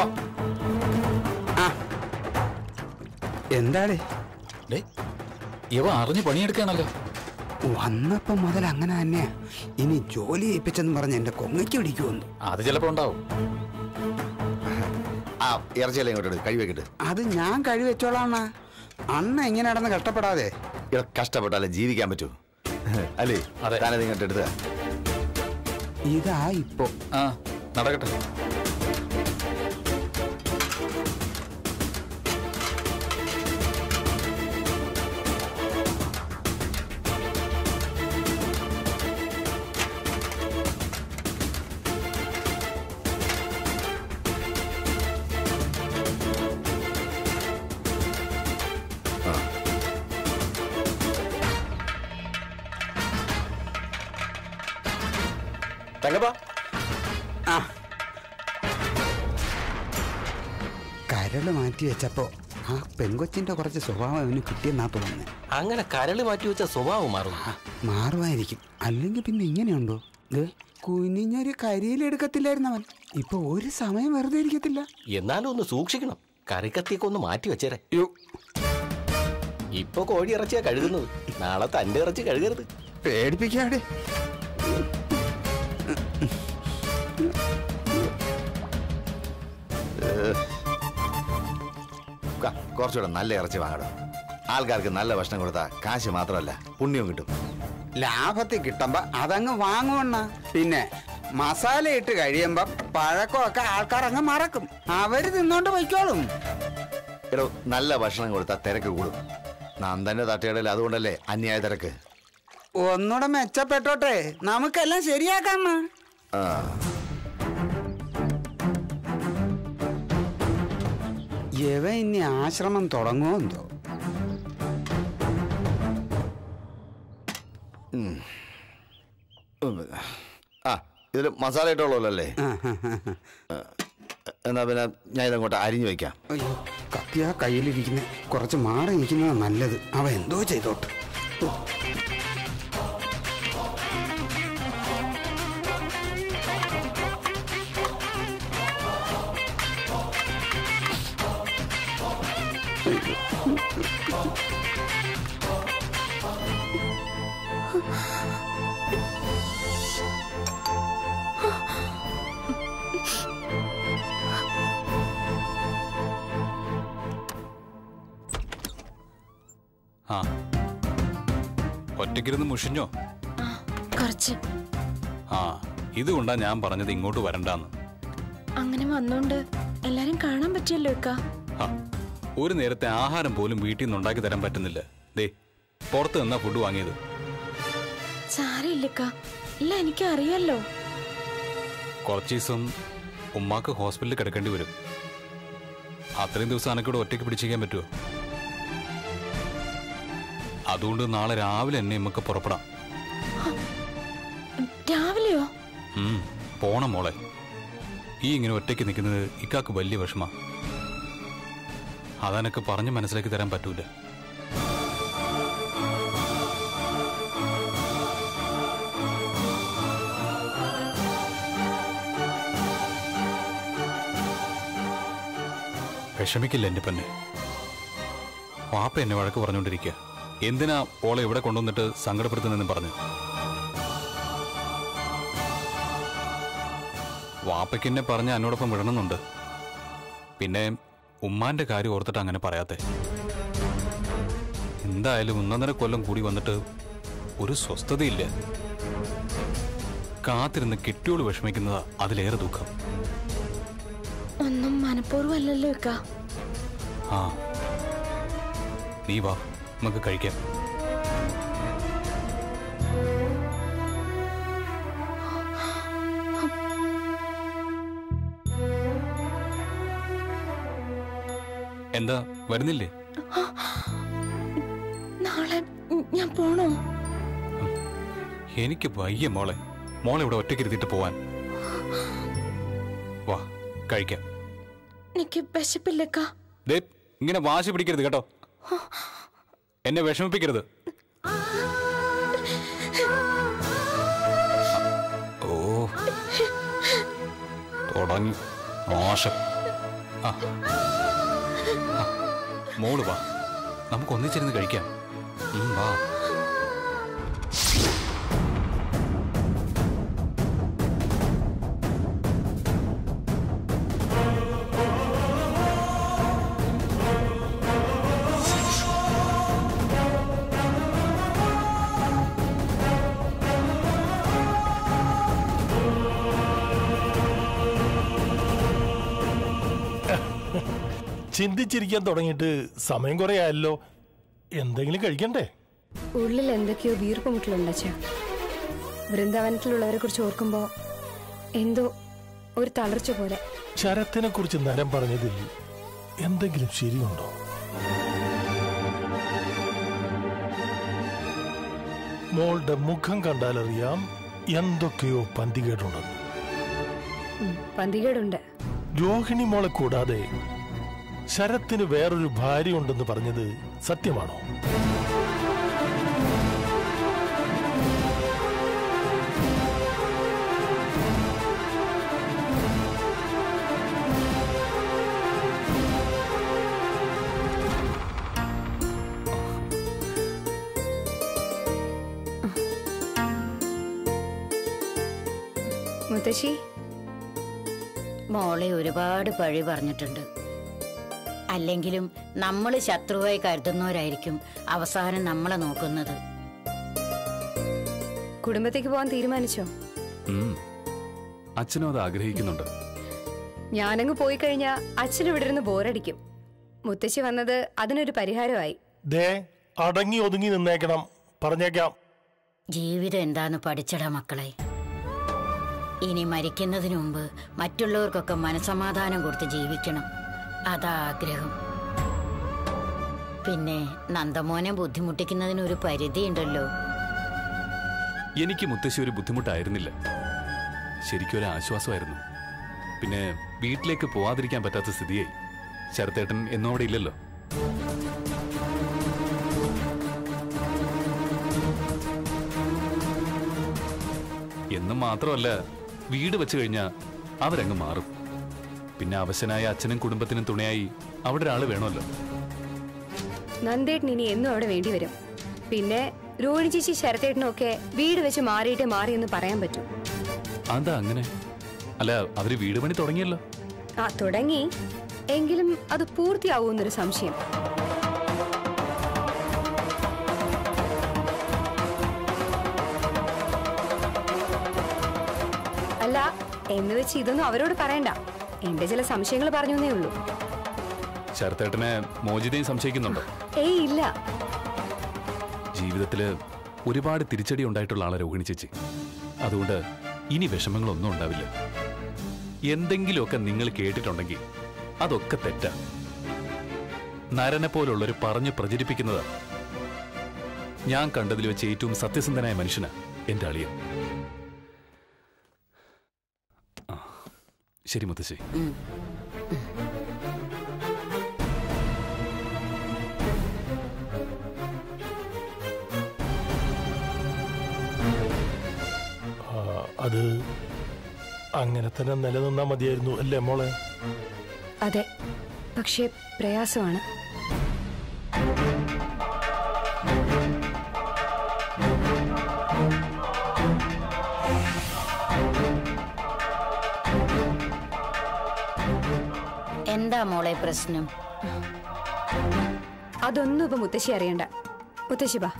[SPEAKER 12] എന്താടേ
[SPEAKER 1] ഇവ അറിഞ്ഞ് പണിയെടുക്കാണല്ലോ
[SPEAKER 12] വന്നപ്പം മുതൽ അങ്ങനെ തന്നെയാ ഇനി ജോലി ഏൽപ്പിച്ചെന്ന് പറഞ്ഞ് എന്റെ കൊങ്ങയ്ക്ക് പിടിക്കുമെന്ന്
[SPEAKER 1] അത് ചിലപ്പോ ഉണ്ടാവും
[SPEAKER 6] ആ ഇറച്ചിയല്ലേ ഇങ്ങോട്ട് കഴിവെക്കിട്ട്
[SPEAKER 12] അത് ഞാൻ കഴി വെച്ചോളാം അണ്ണ ഇങ്ങനെ നടന്ന് കഷ്ടപ്പെടാതെ
[SPEAKER 6] ഇവിടെ കഷ്ടപ്പെട്ടാലേ ജീവിക്കാൻ പറ്റൂ അല്ലേ താനത് ഇങ്ങോട്ട് എടുത്ത
[SPEAKER 12] ഇതാ ഇപ്പോ
[SPEAKER 1] ആ നടക്കട്ടെ
[SPEAKER 6] തങ്കപ്പ
[SPEAKER 12] ആ കരള് മാറ്റി വെച്ചപ്പോ ആ പെങ്കൊച്ചിന്റെ കുറച്ച് സ്വഭാവം അവന് കിട്ടിയെന്നാ തോന്നുന്നത്
[SPEAKER 13] അങ്ങനെ കരള് മാറ്റി വെച്ച സ്വഭാവം മാറും
[SPEAKER 12] മാറുമായിരിക്കും അല്ലെങ്കിൽ പിന്നെ ഇങ്ങനെയുണ്ടോ ദേ, കുനിഞ്ഞൊരു കരിയിലെടുക്കത്തില്ലായിരുന്നു അവൻ ഇപ്പൊ ഒരു സമയം വെറുതെ ഇരിക്കത്തില്ല
[SPEAKER 13] എന്നാലും ഒന്ന് സൂക്ഷിക്കണം കറിക്കത്തിയൊക്കെ ഒന്ന് മാറ്റി വെച്ചേരെ ഇപ്പൊ കോഴി ഇറച്ചിയാ കഴുകുന്നത് നാളെ തന്റെ ഇറച്ചി കഴുകരുത്
[SPEAKER 12] പേടിപ്പിക്കാടെ
[SPEAKER 6] ക- കുറച്ചുകൂടെ നല്ല ഇറച്ചി വാങ്ങണം ആൾക്കാർക്ക് നല്ല ഭക്ഷണം കൊടുത്താൽ കാശ് മാത്രമല്ല പുണ്യവും കിട്ടും
[SPEAKER 12] ലാഭത്തിൽ കിട്ടുമ്പോ അതങ്ങ് വാങ്ങുവണ്ണ പിന്നെ മസാല ഇട്ട് കഴിയുമ്പോ പഴക്കമൊക്കെ ആൾക്കാർ അങ്ങ് മറക്കും അവര് തിന്നോണ്ട് പൊയ്ക്കോളും
[SPEAKER 6] എടോ നല്ല ഭക്ഷണം കൊടുത്താൽ തിരക്ക് കൂടും നന്ദന്റെ തട്ടുകടയിൽ അതുകൊണ്ടല്ലേ അന്യായ തിരക്ക്
[SPEAKER 12] ഒന്നുകൂടെ മെച്ചപ്പെട്ടോട്ടെ നമുക്കെല്ലാം ശരിയാക്കാം
[SPEAKER 6] ആ
[SPEAKER 12] ഇവ ഇനി ആശ്രമം തുടങ്ങുമോ എന്തോ
[SPEAKER 6] ഉം. ഉം. ആ ഇതിൽ മസാല ഇട്ടോളൂല്ലേ എന്നാ പിന്നെ ഞാൻ ഇതങ്ങോട്ട് അരിഞ്ഞു വെക്കാം
[SPEAKER 12] അയ്യോ കത്തിയാ കയ്യിലിരിക്കുന്ന കുറച്ച് മാറി നിൽക്കുന്നത് നല്ലത് അവ എന്തോ ചെയ്തോട്ട്
[SPEAKER 1] ആ ഒറ്റയ്ക്കിരുന്ന് മുഷിഞ്ഞോ
[SPEAKER 5] കുറച്ച്
[SPEAKER 1] ആ ഇതുകൊണ്ടാ ഞാൻ പറഞ്ഞത് ഇങ്ങോട്ട് വരണ്ടാന്ന്
[SPEAKER 5] അങ്ങനെ വന്നോണ്ട് എല്ലാരും കാണാൻ പറ്റിയല്ലോ ഇക്ക
[SPEAKER 1] ആ, ഒരു നേരത്തെ ആഹാരം പോലും വീട്ടിൽ നിന്ന് ഉണ്ടാക്കി തരാൻ പറ്റുന്നില്ല ദേ പുറത്ത് നിന്നാ ഫുഡ് വാങ്ങിയത്
[SPEAKER 5] സാരയില്ലക്ക ഇല്ല എനിക്ക് അറിയാലോ
[SPEAKER 1] കുറച്ച് ദിവസം ഉമ്മാക്ക് ഹോസ്പിറ്റലിൽ കിടക്കേണ്ടി വരും അത്രയും ദിവസം അനക്കൂടെ ഒറ്റയ്ക്ക് പിടിച്ചിരിക്കാൻ പറ്റുമോ അതുകൊണ്ട് നാളെ രാവിലെ എന്നെ നമുക്ക് പുറപ്പെടാം
[SPEAKER 5] രാവിലെയോ
[SPEAKER 1] ഉം, പോണം മോളെ ഈ ഇങ്ങനെ ഒറ്റയ്ക്ക് നിൽക്കുന്നത് ഇക്കാക്ക് വലിയ വിഷമ അതെനക്ക് പറഞ്ഞ് മനസ്സിലാക്കി തരാൻ പറ്റൂല വിഷമിക്കില്ല എന്റെ പെണ്ണ് വാപ്പ എന്നെ വഴക്ക് പറഞ്ഞുകൊണ്ടിരിക്കുക എന്തിനാ ഓളെ ഇവിടെ കൊണ്ടുവന്നിട്ട് സങ്കടപ്പെടുത്തുന്നെന്നും പറഞ്ഞു വാപ്പയ്ക്ക് എന്നെ പറഞ്ഞ് എന്നോടൊപ്പം വിടണമെന്നുണ്ട് പിന്നെ ഉമ്മാന്റെ കാര്യം ഓർത്തിട്ട് അങ്ങനെ പറയാത്തെ എന്തായാലും ഒന്നൊന്നര കൊല്ലം കൂടി വന്നിട്ട് ഒരു സ്വസ്ഥതയില്ല കാത്തിരുന്ന് കെട്ടിയോട് വിഷമിക്കുന്നതാ അതിലേറെ ദുഃഖം
[SPEAKER 5] ഒന്നും ഒന്നും മനഃപൂർവ്വം അല്ലല്ലോ ഇക്ക
[SPEAKER 1] ആ നീ വാ നമുക്ക് കഴിക്കാം എന്താ വരുന്നില്ലേ
[SPEAKER 5] നാളെ ഞാൻ പോണോ
[SPEAKER 1] എനിക്ക് വയ്യ മോളെ മോളെ ഇവിടെ ഒറ്റയ്ക്ക് ഇരുത്തിട്ട് പോവാൻ വാ കഴിക്കാം
[SPEAKER 5] എനിക്ക് വിശപ്പില്ലക്ക
[SPEAKER 1] ദേ ഇങ്ങനെ വാശി പിടിക്കരുത് കേട്ടോ എന്നെ വിഷമിപ്പിക്കരുത് ഓ തുടങ്ങി മോശം ആ ആ, മോള് വാ നമുക്ക് ഒന്നിച്ചിരുന്ന് കഴിക്കാം ഉം, വാ
[SPEAKER 11] ചിന്തിച്ചിരിക്കാൻ തുടങ്ങിയിട്ട് സമയം കുറെ ആയല്ലോ എന്തെങ്കിലും കഴിക്കണ്ടേ
[SPEAKER 3] ഉള്ളിൽ എന്തൊക്കെയോ വീർപ്പുമുട്ടലുണ്ട് അച്ഛാ വൃന്ദാവനത്തിലുള്ളവരെ കുറിച്ച് ഓർക്കുമ്പോ എന്തോ ഒരു തളർച്ച പോലെ
[SPEAKER 11] ശരത്തിനെ കുറിച്ച് നരം പറഞ്ഞതിൽ എന്തെങ്കിലും ശരിയുണ്ടോ മോളുടെ മുഖം കണ്ടാലറിയാം എന്തൊക്കെയോ പന്തികേടുണ്ടെന്ന്
[SPEAKER 3] ഉം, പന്തികേടുണ്ട്
[SPEAKER 11] രോഹിണി മോളെ കൂടാതെ ശരത്തിന് വേറൊരു ഭാര്യ ഉണ്ടെന്ന് പറഞ്ഞത് സത്യമാണോ
[SPEAKER 3] മുത്തശ്ശി
[SPEAKER 14] മോളെ ഒരുപാട് പഴി പറഞ്ഞിട്ടുണ്ട് അല്ലെങ്കിലും നമ്മൾ ശത്രുവായി കരുതുന്നവരായിരിക്കും അവസാനം നമ്മളെ നോക്കുന്നത്
[SPEAKER 3] കുടുംബത്തേക്ക് പോകാൻ തീരുമാനിച്ചോ
[SPEAKER 1] ഉം. അച്ഛനും അത് ആഗ്രഹിക്കുന്നുണ്ട്
[SPEAKER 3] ഞാനങ്ങ് പോയി കഴിഞ്ഞാ അച്ഛൻ ഇവിടെ ഇരുന്ന് ബോറടിക്കും മുത്തശ്ശി വന്നത് അതിനൊരു പരിഹാരമായി
[SPEAKER 11] ദേ അടങ്ങി ഒതുങ്ങി നിന്നേക്കണം പറഞ്ഞേക്കാം
[SPEAKER 14] ജീവിതം എന്താന്ന് പഠിച്ചടാ മക്കളെ ഇനി മരിക്കുന്നതിന് മുമ്പ് മറ്റുള്ളവർക്കൊക്കെ മനസമാധാനം കൊടുത്ത് ജീവിക്കണം അതാ ആഗ്രഹം പിന്നെ നന്ദമോനെ ബുദ്ധിമുട്ടിക്കുന്നതിന് ഒരു പരിധിയുണ്ടല്ലോ
[SPEAKER 1] എനിക്ക് മുത്തശ്ശി ഒരു ബുദ്ധിമുട്ടായിരുന്നില്ല ശരിക്കും ഒരു ആശ്വാസമായിരുന്നു പിന്നെ വീട്ടിലേക്ക് പോവാതിരിക്കാൻ പറ്റാത്ത സ്ഥിതിയായി ശരത്തേട്ടൻ എന്നും അവിടെ ഇല്ലല്ലോ എന്നും മാത്രമല്ല വീട് വെച്ച് കഴിഞ്ഞാൽ അവരങ്ങ് മാറും പിന്നെ അവശനായ അച്ഛനും കുടുംബത്തിനും തുണയായി അവിടെ ഒരാൾ വേണമല്ലോ
[SPEAKER 3] നന്ദേട്ടൻ ഇനി എന്നും അവിടെ വേണ്ടി വരും പിന്നെ രോഹിണി ചേച്ചി ശരത്തേട്ടനും ഒക്കെ വീട് വെച്ച് മാറിയിട്ടേ മാറിയെന്ന് പറയാൻ പറ്റൂ
[SPEAKER 1] അതാ അങ്ങനെ അല്ല അവര് വീട് പണി തുടങ്ങിയല്ലോ
[SPEAKER 3] ആ തുടങ്ങി എങ്കിലും അത് പൂർത്തിയാവുമെന്നൊരു സംശയം അല്ല എന്ന് വെച്ച് ഇതൊന്നും അവരോട് പറയണ്ട എന്റെ ചില സംശയങ്ങൾ പറഞ്ഞു എന്നേ ഉള്ളൂ
[SPEAKER 1] ശരത്തേട്ടനെ മോചിതയും സംശയിക്കുന്നുണ്ടോ
[SPEAKER 3] ഏയ് ഇല്ല
[SPEAKER 1] ജീവിതത്തില് ഒരുപാട് തിരിച്ചടി ഉണ്ടായിട്ടുള്ള ആളെ രോഹിണി ചേച്ചി അതുകൊണ്ട് ഇനി വിഷമങ്ങളൊന്നും ഉണ്ടാവില്ല എന്തെങ്കിലുമൊക്കെ നിങ്ങൾ കേട്ടിട്ടുണ്ടെങ്കിൽ അതൊക്കെ തെറ്റാ നരനെ പോലുള്ളൊരു പറഞ്ഞു പ്രചരിപ്പിക്കുന്നതാ ഞാൻ കണ്ടതിൽ വെച്ച് ഏറ്റവും സത്യസന്ധനായ മനുഷ്യനാ എന്റെ അളിയൻ ആ, ശരി മുത്തശ്ശി
[SPEAKER 11] ആ, അത് അങ്ങനെ തന്നെ നിലനിന്നാ മതിയായിരുന്നു അല്ലേ മോളെ
[SPEAKER 3] അതെ പക്ഷേ പ്രയാസമാണ്
[SPEAKER 14] എന്താ മോളെ പ്രശ്നം
[SPEAKER 3] അതൊന്നും ഇപ്പൊ മുത്തശ്ശി അറിയണ്ട മുത്തശ്ശി ബാ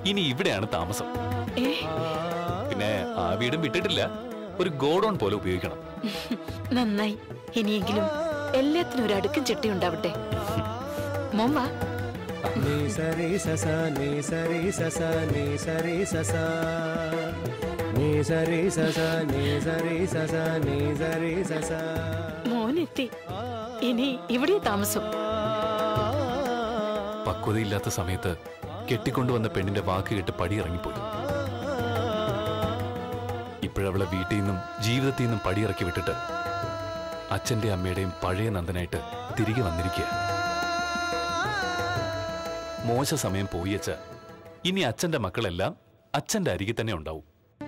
[SPEAKER 1] ഇനി ഇവിടെയാണ് താമസം പിന്നെ ആ വീടും വിട്ടിട്ടില്ല ഒരു ഗോഡൌൺ പോലെ ഉപയോഗിക്കണം
[SPEAKER 15] നന്നായി ഇനിയെങ്കിലും എല്ലാത്തിനും ഒരു അടുക്കും ചിട്ടി ഉണ്ടാവട്ടെ മോൻ വാ
[SPEAKER 16] ni sa re sa sa ni sa re sa sa ni sa re sa sa ni sa re sa sa ni sa re sa sa ni sa re sa sa
[SPEAKER 15] മോനെത്തി ഇനി ഇവിടെ താമസം
[SPEAKER 1] പക്വതയില്ലാത്ത സമയത്ത് കെട്ടിക്കൊണ്ടുവന്ന പെണ്ണിന്റെ വാക്ക് കേട്ട് പടി ഇറങ്ങിപ്പോയി ഇപ്പോഴവളെ വീട്ടിൽ നിന്നും ജീവിതത്തിൽ നിന്നും പടിയിറക്കി വിട്ടിട്ട് അച്ഛന്റെ അമ്മയുടെയും പഴയ നന്ദനായിട്ട് തിരികെ വന്നിരിക്കുക മോശ സമയം പോയി അച്ഛ ഇനി അച്ഛന്റെ മക്കളെല്ലാം അച്ഛന്റെ അരികിൽ തന്നെ ഉണ്ടാവും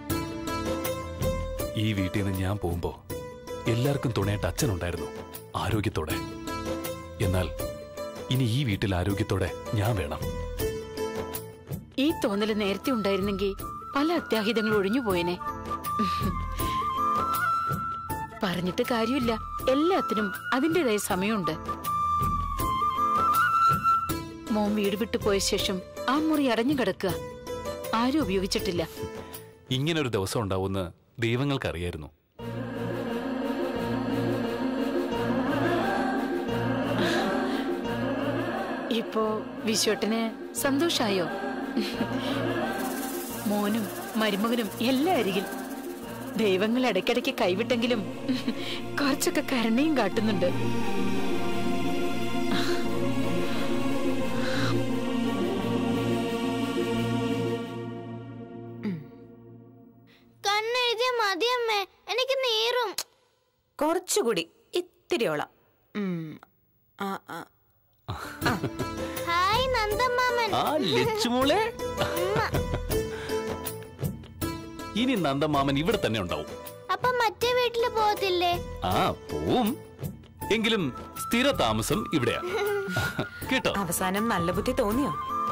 [SPEAKER 1] ഈ വീട്ടിൽ നിന്ന് ഞാൻ പോകുമ്പോ എല്ലാവർക്കും തുണയായിട്ട് അച്ഛനുണ്ടായിരുന്നു ആരോഗ്യത്തോടെ എന്നാൽ ഇനി ഈ വീട്ടിൽ ആരോഗ്യത്തോടെ ഞാൻ വേണം
[SPEAKER 15] ഈ തോന്നല് നേരത്തെ ഉണ്ടായിരുന്നെങ്കിൽ പല അത്യാഹിതങ്ങളും ഒഴിഞ്ഞു പോയേനെ പറഞ്ഞിട്ട് കാര്യമില്ല എല്ലാത്തിനും അതിൻ്റെതായ സമയമുണ്ട് മോൻ വീട് വിട്ടു പോയ ശേഷം ആ മുറി അടഞ്ഞു കിടക്കുക ആരും ഉപയോഗിച്ചിട്ടില്ല
[SPEAKER 1] ഇങ്ങനൊരു ദിവസം ഉണ്ടാവുമെന്ന് ദൈവങ്ങൾക്കറിയായിരുന്നു
[SPEAKER 15] ഇപ്പോ വിശ്വട്ടിന് സന്തോഷായോ മോനും മരുമകനും എല്ലാം അരികിൽ ദൈവങ്ങൾ ഇടയ്ക്കിടയ്ക്ക് കൈവിട്ടെങ്കിലും കുറച്ചൊക്കെ കരുണയും കാട്ടുന്നുണ്ട്
[SPEAKER 17] കണ്ണെഴുതിയ മതിയമ്മേ എനിക്ക് നീറും
[SPEAKER 18] കുറച്ചുകൂടി ഇത്തിരിയോളം ഉം. ആ, ആ.
[SPEAKER 17] ഹായ് നന്ദമാമൻ
[SPEAKER 1] ആ ലച്ചുമോളെ ഇനി നന്ദമാമൻ ഇവിടെ തന്നെ ഉണ്ടാവും
[SPEAKER 17] അപ്പൊ മറ്റേ വീട്ടില് പോകത്തില്ലേ
[SPEAKER 1] ആ പോവും എങ്കിലും സ്ഥിര താമസം ഇവിടെയാ കേട്ടോ
[SPEAKER 18] അവസാനം നല്ല ബുദ്ധി തോന്നിയോ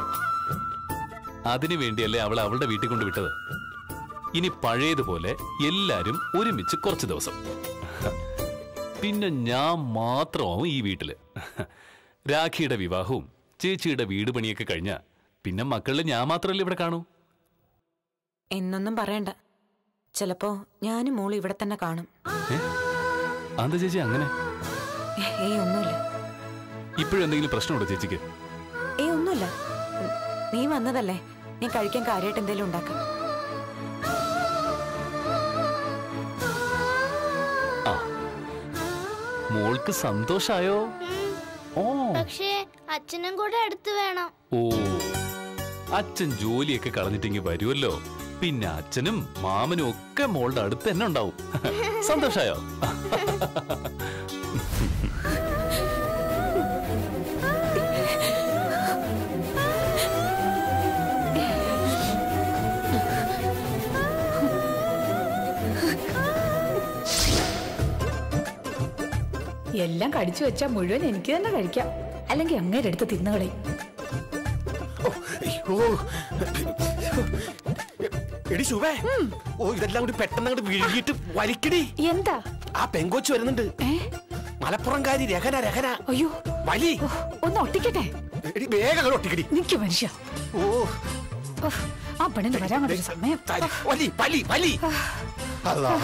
[SPEAKER 1] അതിനു വേണ്ടിയല്ലേ അവൾ അവളുടെ വീട്ടിൽ കൊണ്ട് വിട്ടത് ഇനി പഴയതുപോലെ എല്ലാരും ഒരുമിച്ച് കുറച്ച് ദിവസം പിന്നെ ഞാൻ മാത്രമാവും ഈ വീട്ടില് രാഖിയുടെ വിവാഹവും ചേച്ചിയുടെ വീട് പണിയൊക്കെ കഴിഞ്ഞ പിന്നെ മക്കളിൽ ഞാൻ മാത്രമല്ലേ ഇവിടെ കാണൂ
[SPEAKER 18] എന്നൊന്നും പറയണ്ട ചിലപ്പോ ഞാനും മോളും ഇവിടെ തന്നെ കാണും
[SPEAKER 1] അന്ത ചേച്ചി അങ്ങനെ
[SPEAKER 18] ഏയ് ഒന്നുമില്ല
[SPEAKER 1] ഇപ്പോഴും എന്തെങ്കിലും പ്രശ്നമുണ്ടോ ചേച്ചിക്ക്
[SPEAKER 18] ഏയ് ഒന്നുമില്ല ഉം, നീ വന്നതല്ലേ നീ കഴിക്കാൻ കാര്യമായിട്ട് എന്തെങ്കിലും ഉണ്ടാക്കാം
[SPEAKER 1] ആ മോൾക്ക് സന്തോഷായോ ഓ
[SPEAKER 17] പക്ഷേ അച്ഛനും കൂടെ അടുത്ത് വേണം
[SPEAKER 1] ഓ അച്ഛൻ ജോലിയൊക്കെ കളഞ്ഞിട്ടെങ്കിൽ വരുമല്ലോ പിന്നെ അച്ഛനും മാമനും ഒക്കെ മോളുടെ അടുത്ത് തന്നെ ഉണ്ടാവും സന്തോഷായോ
[SPEAKER 19] എല്ലാം കടിച്ചു വെച്ചാൽ മുഴുവൻ എനിക്ക് തന്നെ കഴിക്കാം അല്ലെങ്കിൽ അങ്ങേരെ അടുത്ത് തിന്നുകളെ
[SPEAKER 6] ഓ എടി ശുഭേ ഓ ഇതെല്ലാം കൂടി പെട്ടെന്ന് അങ്ങോട്ട് വിഴുകിയിട്ട് വലിക്കടി
[SPEAKER 19] എന്താ
[SPEAKER 6] ആ പെങ്കൊച്ച് വരുന്നുണ്ട് മലപ്പുറംകാരി രഹന രഹന
[SPEAKER 19] അയ്യോ
[SPEAKER 6] വലി
[SPEAKER 19] ഒന്ന് ഒട്ടിക്കട്ടെ
[SPEAKER 6] എടി വേഗം അങ്ങോട്ട് ഒട്ടിക്കടി
[SPEAKER 19] നിക്ക് മനുഷ്യ
[SPEAKER 6] ഓ
[SPEAKER 19] ഉഫ്, ആ പെണ്ണിന് വരാൻ കൊണ്ടൊരു സമയം
[SPEAKER 6] വലി വലി വലി അല്ലാ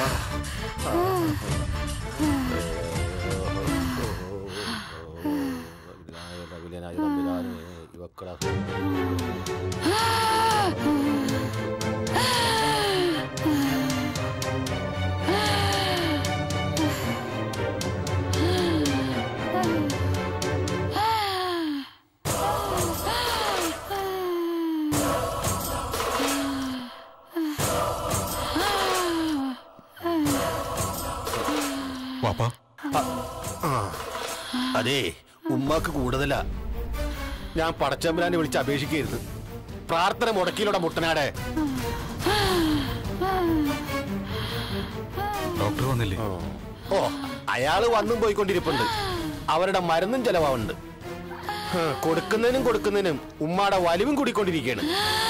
[SPEAKER 1] വാപ്പാ
[SPEAKER 6] ആ, അതേ ഉമ്മാക്ക് കൂടുതലാ ഞാൻ പടച്ചമ്പരാനെ വിളിച്ച് അപേക്ഷിക്കായിരുന്നു പ്രാർത്ഥന മുടക്കിയിലൂടെ മുട്ടനാടെ
[SPEAKER 1] ഡോക്ടർ വന്നില്ലേ
[SPEAKER 6] ഓ അയാള് വന്നും പോയിക്കൊണ്ടിരിപ്പുണ്ട് അവരുടെ മരുന്നും ചെലവാവുന്നുണ്ട് ഹ്, കൊടുക്കുന്നതിനും കൊടുക്കുന്നതിനും ഉമ്മാടെ വലിവും കൂടിക്കൊണ്ടിരിക്കുകയാണ്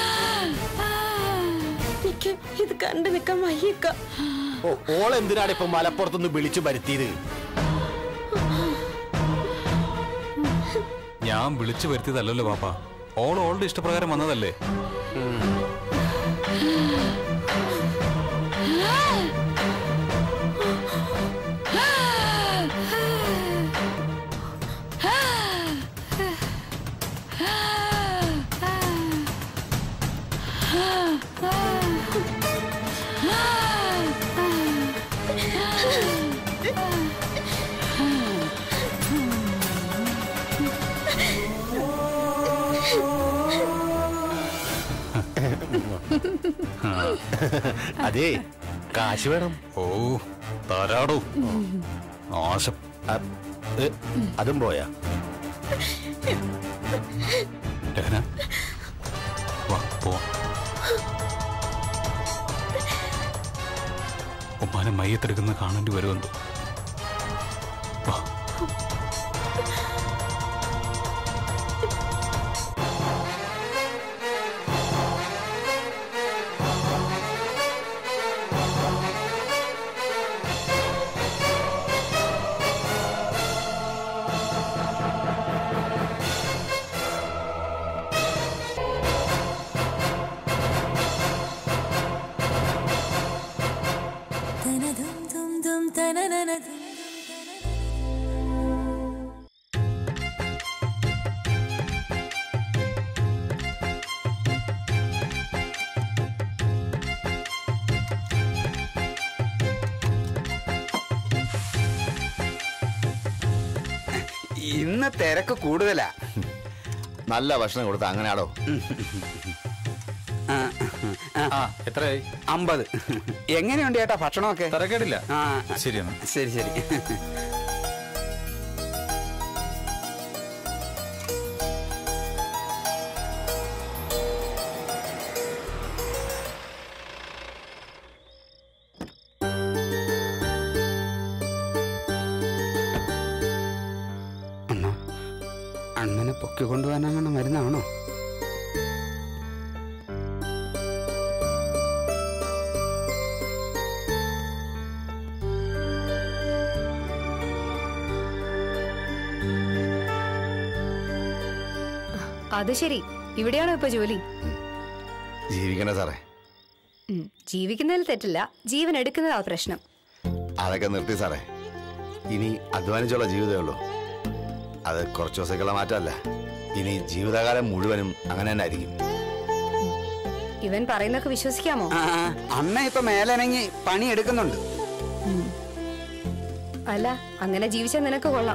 [SPEAKER 18] എനിക്ക് ഇത് കണ്ടു നിൽക്കാൻ വയ്യക്ക
[SPEAKER 6] ഓ ഓൾ എന്തിനാണ് ഇപ്പൊ മലപ്പുറത്തുനിന്ന് വിളിച്ചു വരുത്തിയത്
[SPEAKER 1] ഞാൻ വിളിച്ചു വരുത്തിയതല്ലല്ലോ പാപ്പ ഓൾ ഓളുടെ ഇഷ്ടപ്രകാരം വന്നതല്ലേ
[SPEAKER 6] അതെ കാശ് വേണം
[SPEAKER 1] ഓ തരാടോ ആശം
[SPEAKER 6] അതും പോയാ
[SPEAKER 1] രഹന വാ പോവാം ഉമ്മാനെ മയ്യത്തെടുക്കുന്ന കാണേണ്ടി വരുമെന്തോ വാ
[SPEAKER 12] ഇന്ന് തിരക്ക് കൂടുതലാ
[SPEAKER 6] നല്ല ഭക്ഷണം കൊടുത്ത അങ്ങനെയാണോ
[SPEAKER 12] എത്രയായി അമ്പത് എങ്ങനെയുണ്ട് ചേട്ടാ ഭക്ഷണമൊക്കെ
[SPEAKER 1] തിരക്കേടില്ല
[SPEAKER 12] ആ
[SPEAKER 1] ശരിയെന്നാ
[SPEAKER 12] ശരി ശരി അണ്ണാ അണ്ണനെ പൊക്കിക്കൊണ്ടുപോകാനങ്ങനെ മരുന്നാണോ
[SPEAKER 3] അത് ശരി ഇവിടെയാണോ ഇപ്പൊ ജോലി
[SPEAKER 6] ജീവിക്കണേ സാറേ
[SPEAKER 3] ഉം, ജീവിക്കുന്നതിൽ തെറ്റില്ല ജീവൻ എടുക്കുന്നതാ പ്രശ്നം
[SPEAKER 6] അതൊക്കെ നിർത്തി സാറേ ഇനി അധ്വാനിച്ചുള്ള ജീവിതമേ ഉള്ളൂ അത് കുറച്ച് ദിവസത്തേക്കുള്ള മാറ്റമല്ല ഇനി ജീവിതകാലം മുഴുവനും അങ്ങനെ തന്നെ ആയിരിക്കും
[SPEAKER 3] ഇവൻ പറയുന്നൊക്കെ വിശ്വസിക്കാമോ
[SPEAKER 12] ആ അണ്ണ ഇപ്പൊ മേലനങ്ങി പണി എടുക്കുന്നുണ്ട്
[SPEAKER 3] അല്ല അങ്ങനെ ജീവിച്ചാൽ നിനക്ക് കൊള്ളാം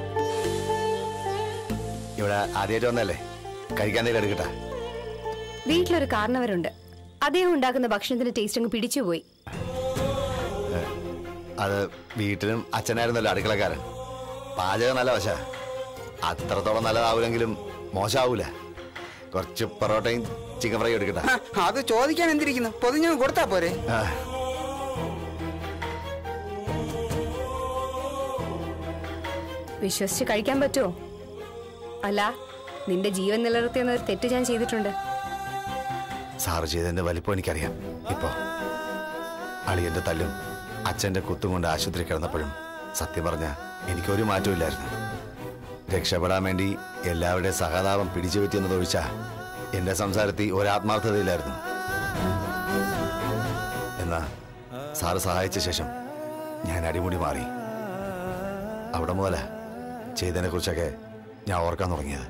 [SPEAKER 6] ഇവിടെ ആദ്യമായിട്ട് വന്നല്ലേ കഴിക്കാൻ എന്തെങ്കിലും എടുക്കട്ടെ
[SPEAKER 3] വീട്ടിലൊരു കാരണവരുണ്ട് അദ്ദേഹം ഉണ്ടാക്കുന്ന ഭക്ഷണത്തിന്റെ ടേസ്റ്റ് അങ്ങ് പിടിച്ചുപോയി
[SPEAKER 6] അത് വീട്ടിലും അച്ഛനായിരുന്നല്ലോ അടുക്കളക്കാരൻ പാചകം നല്ല വശ അത്രത്തോളം നല്ലതാവൂലെങ്കിലും മോശമാവൂല കുറച്ച് പൊറോട്ടയും ചിക്കൻ ഫ്രൈ എടുക്കട്ടെ
[SPEAKER 12] ആ, അത് ചോദിക്കാൻ എന്തിരിക്കുന്നു പൊതിഞ്ഞു കൊടുത്താ പോരെ
[SPEAKER 6] ആ,
[SPEAKER 3] വിശ്വസിച്ച് കഴിക്കാൻ പറ്റുമോ അല്ല നിന്റെ ജീവൻ നിലനിർത്തിയെന്ന ഒരു തെറ്റ് ഞാൻ ചെയ്തിട്ടുണ്ട്
[SPEAKER 6] സാറ് ചെയ്തതിന്റെ വലിപ്പം എനിക്കറിയാം ഇപ്പോ അളിയന്റെ തല്ലും അച്ഛന്റെ കുത്തും കൊണ്ട് ആശുപത്രി കിടന്നപ്പോഴും സത്യം പറഞ്ഞ എനിക്കൊരു മാറ്റമില്ലായിരുന്നു രക്ഷപ്പെടാൻ വേണ്ടി എല്ലാവരുടെയും സഹതാപം പിടിച്ചു പറ്റിയെന്നതൊഴിച്ചാ എന്റെ സംസാരത്തിൽ ഒരാത്മാർത്ഥതയില്ലായിരുന്നു എന്നാ സാറ് സഹായിച്ച ശേഷം ഞാൻ അടിമുടി മാറി അവിടെ മുതല ചെയ്തതിനെ കുറിച്ചൊക്കെ ഞാൻ ഓർക്കാൻ തുടങ്ങിയത്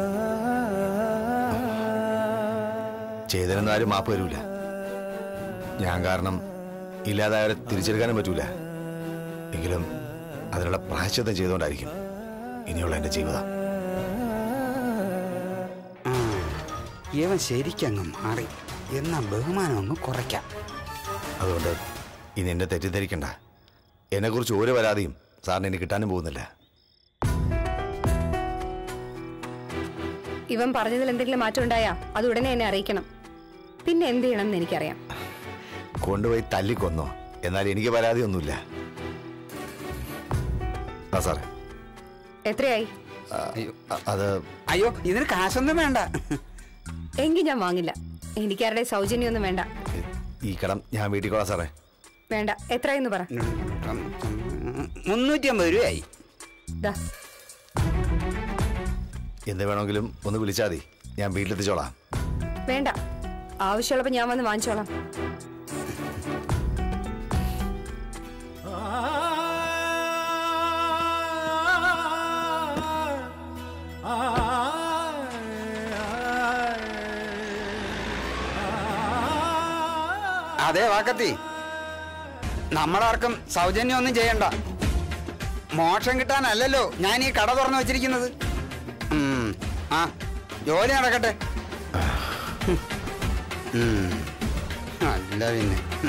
[SPEAKER 6] ചെയ്തതിനൊന്നും ആരും മാപ്പ് വരൂല ഞാൻ കാരണം ഇല്ലാതായവരെ തിരിച്ചെടുക്കാനും പറ്റൂല എങ്കിലും അതിനുള്ള പ്രായശ്ചിത്തം ചെയ്തുകൊണ്ടായിരിക്കും ഇനിയുള്ള എന്റെ ജീവിതം
[SPEAKER 12] ഇവൻ ശരിക്കങ്ങ് മാറി എന്നാ ബഹുമാനം അങ്ങ് കുറയ്ക്കാം
[SPEAKER 6] അതുകൊണ്ട് ഇനി എന്നെ തെറ്റിദ്ധരിക്കണ്ട എന്നെക്കുറിച്ച് ഒരു പരാതിയും സാറിന് ഇനി കിട്ടാനും പോകുന്നില്ല
[SPEAKER 3] ഇവൻ പറഞ്ഞതിൽ എന്തെങ്കിലും മാറ്റം ഉണ്ടായാ അത് ഉടനെ എന്നെ അറിയിക്കണം പിന്നെ എന്ത് ചെയ്യണം എന്ന് എനിക്കറിയാം
[SPEAKER 6] കൊണ്ടുപോയി തല്ലിക്കൊന്നോ എന്നാൽ എനിക്ക് പരാതിയൊന്നുമില്ല ആ സാറേ
[SPEAKER 3] എത്രയായി
[SPEAKER 6] അ- അത്
[SPEAKER 12] അയ്യോ ഇതിന് കാശൊന്നും വേണ്ട
[SPEAKER 3] എങ്കിൽ ഞാൻ വാങ്ങില്ല എനിക്കാരുടെ സൗജന്യമൊന്നും വേണ്ട
[SPEAKER 6] ഈ കടം ഞാൻ വീട്ടിൽ കൊള്ളാം സാറേ
[SPEAKER 3] വേണ്ട എത്രയെന്ന് പറ
[SPEAKER 12] മുന്നൂറ്റി അമ്പത് രൂപയായി
[SPEAKER 3] ദാ
[SPEAKER 6] എന്ത് വേണമെങ്കിലും ഒന്ന് വിളിച്ചാൽ മതി ഞാൻ വീട്ടിലെത്തിച്ചോളാം
[SPEAKER 3] വേണ്ട ആവശ്യമുള്ളപ്പോ ഞാൻ വന്ന് വാങ്ങിച്ചോളാം
[SPEAKER 12] അതെ വാക്കത്തി നമ്മളാർക്കും സൗജന്യം ഒന്നും ചെയ്യണ്ട മോക്ഷം കിട്ടാനല്ലല്ലോ ഞാൻ ഈ കട തുറന്നു വെച്ചിരിക്കുന്നത് ഉം, ആ ജോലി നടക്കട്ടെ ഉം, അല്ല പിന്നെ ഉം.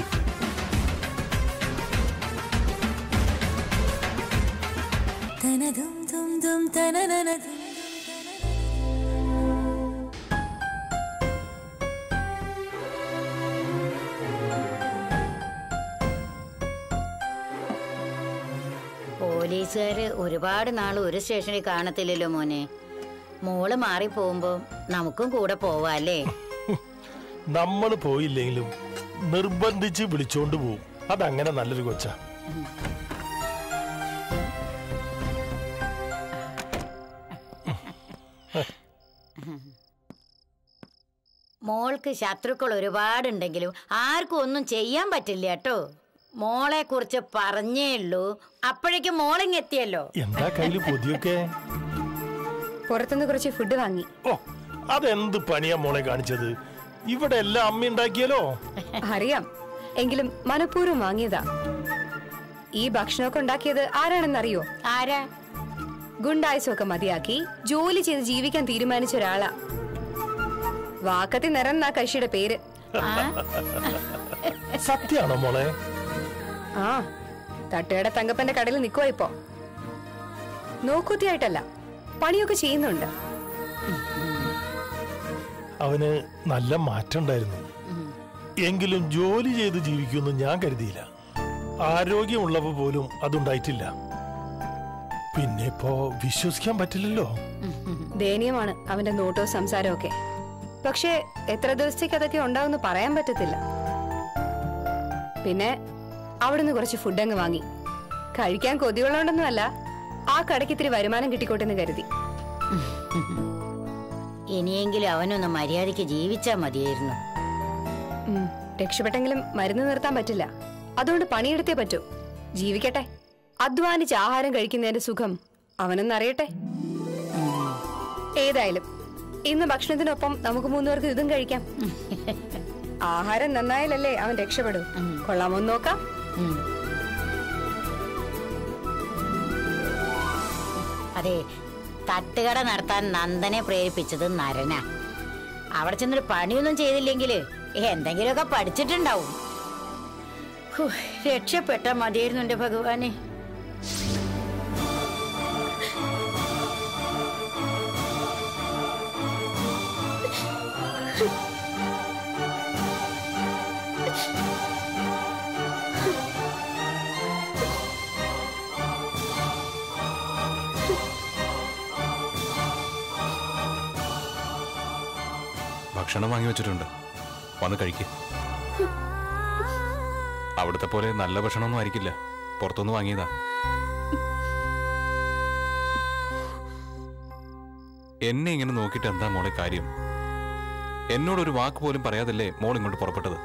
[SPEAKER 14] പോലീസുകാര് ഒരുപാട് നാൾ ഒരു സ്റ്റേഷനിൽ കാണത്തില്ലല്ലോ മോനെ മോള് മാറിപ്പോകുമ്പോ നമുക്കും കൂടെ പോവാല്ലേ
[SPEAKER 11] നമ്മൾ പോയില്ലെങ്കിലും നിർബന്ധിച്ച് വിളിച്ചോണ്ട് പോവും അതങ്ങനെ നല്ലൊരു കൊച്ച
[SPEAKER 14] മോൾക്ക് ശത്രുക്കൾ ഒരുപാടുണ്ടെങ്കിലും ആർക്കും ഒന്നും ചെയ്യാൻ പറ്റില്ല കേട്ടോ മോളെ കുറിച്ച് പറഞ്ഞേ ഉള്ളൂ അപ്പോഴേക്കും മോളിങ് എത്തിയല്ലോ
[SPEAKER 11] എന്താ കയ്യില് പൊതിയൊക്കെ
[SPEAKER 3] പുറത്തുനിന്ന് കുറച്ച് ഫുഡ് വാങ്ങി
[SPEAKER 11] ഓ അതെന്ത് പണിയാ മോളെ കാണിച്ചത് ഇവിടെ എല്ലാം അമ്മ ഉണ്ടാക്കിയാലോ
[SPEAKER 3] അറിയാം എങ്കിലും മനഃപൂർവ്വം വാങ്ങിയതാ ഈ ഭക്ഷണമൊക്കെ ഉണ്ടാക്കിയത് ആരാണെന്നറിയോ
[SPEAKER 14] ആരാ
[SPEAKER 3] ഗുണ്ടായുസമൊക്കെ മതിയാക്കി ജോലി ചെയ്ത് ജീവിക്കാൻ തീരുമാനിച്ച ഒരാളാ വാക്കത്തി നിറന്നാ കക്ഷിയുടെ പേര്
[SPEAKER 11] സത്യാണോ മോളെ
[SPEAKER 3] ആ തട്ടുകട തങ്കപ്പന്റെ കടയിൽ നിൽക്കുവാ ഇപ്പോ നോക്കൂത്തിയായിട്ടല്ല പണിയൊക്കെ ചെയ്യുന്നുണ്ട്
[SPEAKER 11] അവന് നല്ല മാറ്റം ഉണ്ടായിരുന്നു എങ്കിലും ജോലി ചെയ്ത് ജീവിക്കുമെന്ന് ഞാൻ കരുതിയില്ല ആരോഗ്യമുള്ളപ്പോ പോലും അതുണ്ടായിട്ടില്ല പിന്നെ ഇപ്പോ വിശ്വസിക്കാൻ പറ്റില്ലല്ലോ
[SPEAKER 3] ദയനീയമാണ് അവന്റെ നോട്ടോ സംസാരവും ഒക്കെ പക്ഷേ എത്ര ദിവസത്തേക്ക് അതൊക്കെ ഉണ്ടാവുമെന്ന് പറയാൻ പറ്റത്തില്ല പിന്നെ അവിടുന്ന് കുറച്ച് ഫുഡ് അങ്ങ് വാങ്ങി കഴിക്കാൻ കൊതിയുള്ളതുകൊണ്ടൊന്നുമല്ല ആ കടയ്ക്ക് ഇത്തിരി വരുമാനം കിട്ടിക്കോട്ടെ എന്ന് കരുതി
[SPEAKER 14] ഇനിയെങ്കിലും അവനൊന്ന് മര്യാദയ്ക്ക് ജീവിച്ചാ മതിയായിരുന്നു
[SPEAKER 3] ഉം, രക്ഷപ്പെട്ടെങ്കിലും മരുന്ന് നിർത്താൻ പറ്റില്ല അതുകൊണ്ട് പണിയെടുത്തേ പറ്റൂ ജീവിക്കട്ടെ അധ്വാനിച്ച് ആഹാരം കഴിക്കുന്നതിന്റെ സുഖം അവനൊന്നറിയട്ടെ ഏതായാലും ഇന്ന് ഭക്ഷണത്തിനൊപ്പം നമുക്ക് മൂന്നുപേർക്ക് ഇതും കഴിക്കാം ആഹാരം നന്നായാലല്ലേ അവൻ രക്ഷപ്പെടൂ കൊള്ളാമോ എന്ന് നോക്കാം
[SPEAKER 14] അതെ തട്ടുകട നടത്താൻ നന്ദനെ പ്രേരിപ്പിച്ചത് നരനാ അവിടെ ചെന്നൊരു പണിയൊന്നും ചെയ്തില്ലെങ്കിൽ എന്തെങ്കിലുമൊക്കെ പഠിച്ചിട്ടുണ്ടാവും ഹൂ, രക്ഷപ്പെട്ട മതിയായിരുന്നു എന്റെ ഭഗവാനെ
[SPEAKER 1] ഭക്ഷണം വാങ്ങി വെച്ചിട്ടുണ്ട് വന്ന് കഴിക്ക് അവിടുത്തെ പോലെ നല്ല ഭക്ഷണമൊന്നും ആയിരിക്കില്ല പുറത്തുനിന്ന് വാങ്ങിയതാ എന്നെ ഇങ്ങനെ നോക്കിയിട്ട് എന്താ മോളെ കാര്യം എന്നോടൊരു വാക്ക് പോലും പറയാതല്ലേ മോൾ ഇങ്ങോട്ട് പുറപ്പെട്ടത്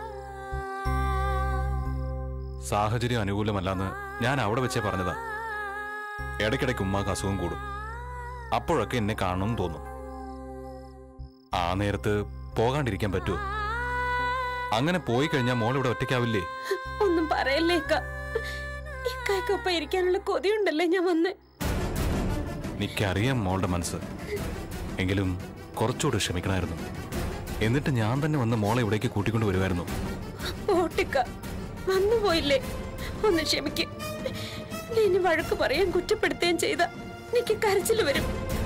[SPEAKER 1] സാഹചര്യം അനുകൂലമല്ലാന്ന് ഞാൻ അവിടെ വെച്ചേ പറഞ്ഞതാ ഇടയ്ക്കിടയ്ക്ക് ഉമ്മാക്ക് അസുഖം കൂടും അപ്പോഴൊക്കെ എന്നെ കാണണമെന്ന് തോന്നും ആ നേരത്ത് പോകാണ്ടിരിക്കാൻ പറ്റുമോ അങ്ങനെ പോയി കഴിഞ്ഞാൽ മോൾ ഇവിടെ ഒറ്റയ്ക്കാവില്ലേ
[SPEAKER 15] ഒന്നും പറയല്ലേ ഇക്ക ഇക്കായ്ക്കൊപ്പം ഇരിക്കാനുള്ള കൊതിയുണ്ടല്ലേ ഞാൻ വന്ന്
[SPEAKER 1] എനിക്കറിയാം മോളുടെ മനസ്സ് എങ്കിലും കുറച്ചുകൂടി ക്ഷമിക്കണമായിരുന്നു എന്നിട്ട് ഞാൻ തന്നെ വന്ന് മോളെ ഇവിടേക്ക് കൂട്ടിക്കൊണ്ട് വരുമായിരുന്നു
[SPEAKER 15] പോട്ടിക്ക വന്നു പോയില്ലേ ഒന്ന് ക്ഷമിക്ക് നീ ഇനി വഴക്ക് പറയാൻ കുറ്റപ്പെടുത്തുകയും ചെയ്ത എനിക്ക് കരച്ചിൽ വരും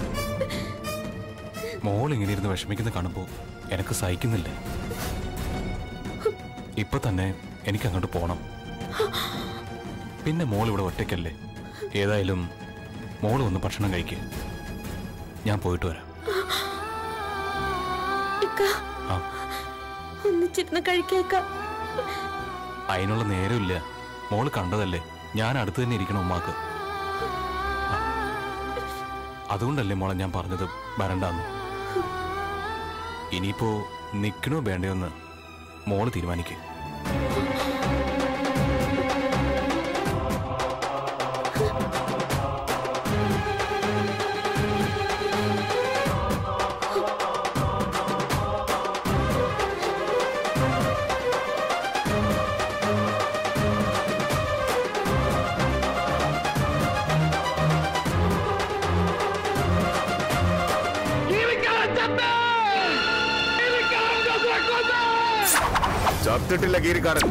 [SPEAKER 1] മോൾ ഇങ്ങനെ ഇരുന്ന് വിഷമിക്കുന്ന കാണുമ്പോൾ എനിക്ക് സഹിക്കുന്നില്ല ഇപ്പൊ തന്നെ എനിക്ക് അങ്ങോട്ട് പോണം പിന്നെ മോൾ ഇവിടെ ഒറ്റയ്ക്കല്ലേ ഏതായാലും മോൾ ഒന്ന് ഭക്ഷണം കഴിക്കുക ഞാൻ പോയിട്ട് വരാം
[SPEAKER 15] ഇക്ക
[SPEAKER 1] ആ.
[SPEAKER 15] ഒന്നിച്ചിരുന്ന് കഴിക്കേക്ക
[SPEAKER 1] അതിനുള്ള നേരമില്ല മോള് കണ്ടതല്ലേ ഞാൻ അടുത്ത് തന്നെ ഇരിക്കണം ഉമ്മാക്ക് ആ. അതുകൊണ്ടല്ലേ മോളെ ഞാൻ പറഞ്ഞത് വരണ്ടാന്ന് ഇനിയിപ്പോ നിക്കണോ വേണ്ടയോന്ന് മോള് തീരുമാനിക്കും
[SPEAKER 4] ചത്തിട്ടില്ല ഗീരിക്കാരൻ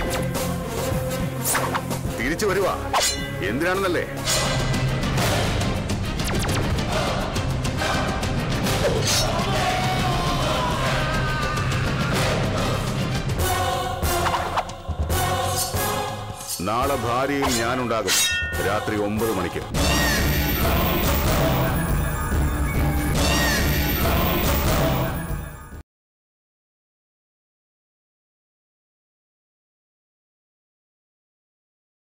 [SPEAKER 4] തിരിച്ചു വരുവാ എന്തിനാണെന്നല്ലേ നാളെ ഭാര്യയും ഞാനുണ്ടാകും രാത്രി ഒമ്പത് മണിക്ക്